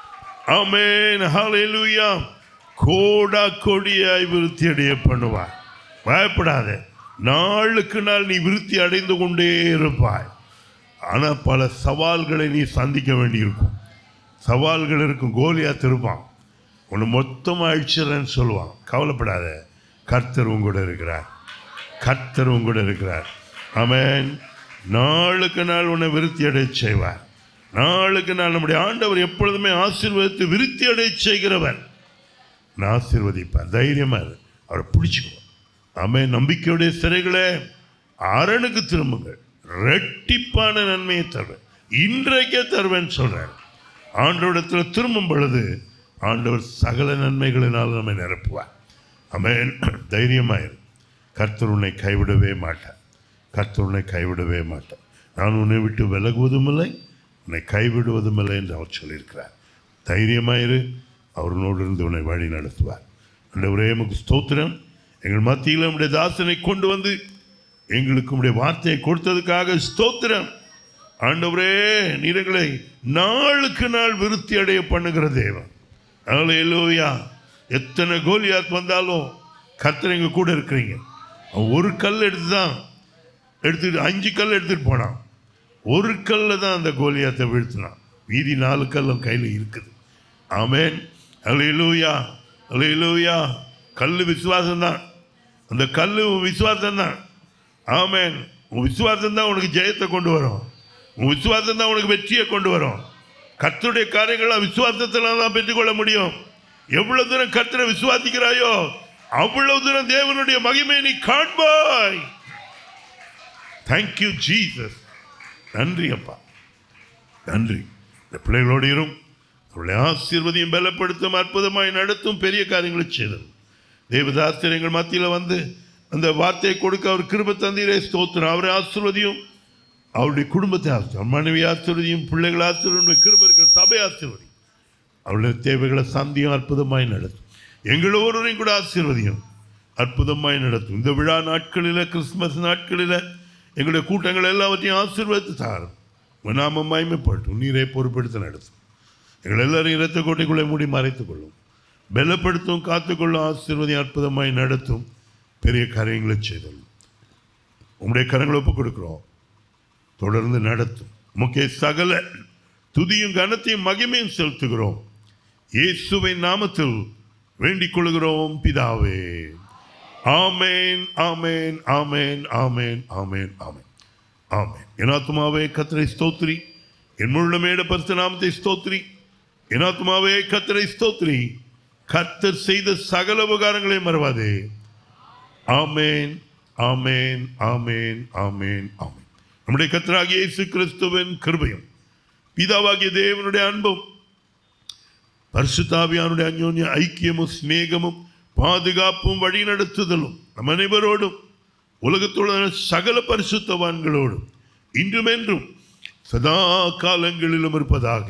Amen, hallelujah. கோடா கொடியாய் விருத்தி அடைய பண்ணுவாய் பயப்படாத நாளுக்கு நாள் நீ விருத்தி அடைந்து கொண்டே இருப்பாய் ஆனால் பல சவால்களை நீ சந்திக்க வேண்டியிருக்கும் சவால்கள் இருக்கும் கோலியாத் இருப்பான் உன்னை மொத்தமாக அழிச்சிடறேன்னு சொல்லுவான் கவலைப்படாத கர்த்தர் உங்கூட இருக்கிறார் கர்த்தர் உங்கூட இருக்கிறார் ஆமென் நாளுக்கு நாள் உன்னை விருத்தி அடைய செய்வார் நாளுக்கு நாள் நம்முடைய ஆண்டவர் எப்பொழுதுமே ஆசீர்வதித்து விருத்தி அடைய செய்கிறவர் நான் ஆசீர்வதிப்பார் தைரியமா இரு அவரை பிடிச்சிக்கோ ஆமே நம்பிக்கையுடைய சிறைகளே அரணுக்கு திரும்புங்கள் ரெட்டிப்பான நன்மையை தருவேன் இன்றைக்கே தருவேன்னு சொல்றார் ஆண்டவரிடத்தில் திரும்பும் பொழுது ஆண்டவர் சகல நன்மைகளினால் நம்மை நிரப்புவார் ஆமென் தைரியமாயிரு கர்த்தர் உன்னை கைவிடவே மாட்டார் கர்த்தர் உன்னை கைவிடவே மாட்டார் நான் உன்னை விட்டு விலகுவதும் இல்லை உன்னை கைவிடுவதும் இல்லை என்று அவர் சொல்லியிருக்கிறார் தைரியமாயிரு அவர்களோடு இருந்து உன்னை வழி நடத்துவார் ஆண்டவரே உமக்கு ஸ்தோத்திரம் எங்கள் மத்தியில் நம்முடைய தாசனை கொண்டு வந்து எங்களுக்கு உடைய வார்த்தையை கொடுத்ததுக்காக ஸ்தோத்திரம் ஆண்டவரே நீரங்களை நாளுக்கு நாள் விருத்தி அடைய பண்ணுகிற தேவன் அல்லேலூயா எத்தனை கோலியாத் வந்தாலும் கர்த்தர் எங்க கூட இருக்கிறீங்க அவன் ஒரு கல் எடுத்து தான் எடுத்துட்டு அஞ்சு கல் எடுத்துட்டு போனான் ஒரு கல்ல தான் அந்த கோலியாத்தை வீழ்த்தினான் மீதி நாலு கல்லும் கையில் இருக்குது ஆமென் அல்லேலூயா அல்லேலூயா கல் விசுவாசம் தான் அந்த கல் விசுவாசம் தான் ஆமென் உன் விசுவாசம் தான் உனக்கு ஜெயத்தை கொண்டு வரும் உன் விசுவாசம் தான் உனக்கு வெற்றியை கொண்டு வரும் கர்த்தருடைய காரியங்களை விசுவாசத்தில் தான் பெற்றுக்கொள்ள முடியும் எவ்வளவு தூரம் கர்த்தரை விசுவாசிக்கிறாயோ அவ்வளவு தூரம் தேவனுடைய மகிமையை நீ காண்பாய் தேங்க்யூ ஜீசஸ் நன்றி அப்பா நன்றி இந்த பிள்ளைகளோடு இரும் அவருடைய ஆசீர்வதியும் பலப்படுத்தும் அற்புதமாய் நடத்தும் பெரிய காரியங்களை செய்தது தேவதாஸ்தர் எங்கள் மத்தியில் வந்து அந்த வார்த்தையை கொடுக்க அவர் கிருப தந்தீரே ஸ்தோத்திரம் அவரை ஆசீர்வதியும் அவருடைய குடும்பத்தை ஆசிர்வதியும் மனைவி ஆசீர்வதியும் பிள்ளைகள் ஆசீர்வதியும் கிருப இருக்கிற சபை ஆசீர்வதி அவருடைய தேவைகளை சந்தியும் அற்புதமாய் நடத்தும் எங்கள் ஒவ்வொருவரையும் கூட ஆசீர்வதியும் அற்புதமாய் நடத்தும் இந்த விழா நாட்களில் கிறிஸ்மஸ் நாட்களில் எங்களுடைய கூட்டங்கள் எல்லாவற்றையும் ஆசீர்வதித்து தாரும் உன் நாமம் மகிமைப்பட்டும் நீரை பொறுப்பெடுத்து நடத்தும் எங்கள் எல்லாரையும் இரத்த கோட்டைக்குள்ளே மூடி மறைத்துக் கொள்ளும் பலப்படுத்தும் காத்துக்கொள்ளும் ஆசீர்வதி அற்புதமாய் நடத்தும் பெரிய காரியங்களை செய்தல் உம்முடைய கரங்களை ஒப்புக் கொடுக்கிறோம் தொடர்ந்து நடத்தும் முக்கிய சகல துதியும் கனத்தையும் மகிமையும் செலுத்துகிறோம் இயேசுவின் நாமத்தில் வேண்டிக் கொள்கிறோம் பிதாவே ஆமேன் ஆமேன் ஆமேன் ஆமேன் ஆமேன் ஆமேன் ஆமேன் என் ஆத்மாவே கத்தரை ஸ்தோத்ரி என் முழுமையிட பரிசு நாமத்தை ஸ்தோத்ரி என் ஆத்மாவே கத்தரை ஸ்தோத்ரி கர்த்தர் செய்த சகல உபகாரங்களையும் மறவாதே ஆமேன் ஆமேன் ஆமேன் ஆமேன் ஆமேன் நம்முடைய கர்த்தராகிய இயேசு கிறிஸ்துவின் கிருபையும் பிதாவாகிய தேவனுடைய அன்பும் பரிசுத்தாவியானுடைய அந்யோன்ய ஐக்கியமும் சிநேகமும் பாதுகாப்பும் வழிநடத்துதலும் நம் அனைவரோடும் உலகத்துள்ள சகல பரிசுத்தவான்களோடும் இன்றும் என்றும் சதா காலங்களிலும் இருப்பதாக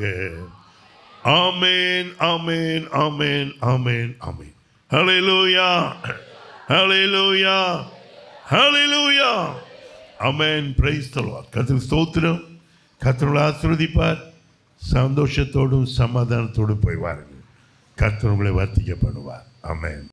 ஆமேன் ஆமேன் ஆமேன் ஆமேன் ஆமேன் ஹalleluya ஹalleluya ஹalleluya ஆமென் பிரைஸ் தி லார்ட் கர்த்தர் ஸ்தோத்திரம் கர்த்தர் ஆசீர்வதிப்பார் சந்தோஷத்தோடும் சமாதானத்தோடும் போய் வாருங்கள் கர்த்தர் உங்களை வர்த்திக்க பண்ணுவார் ஆமென்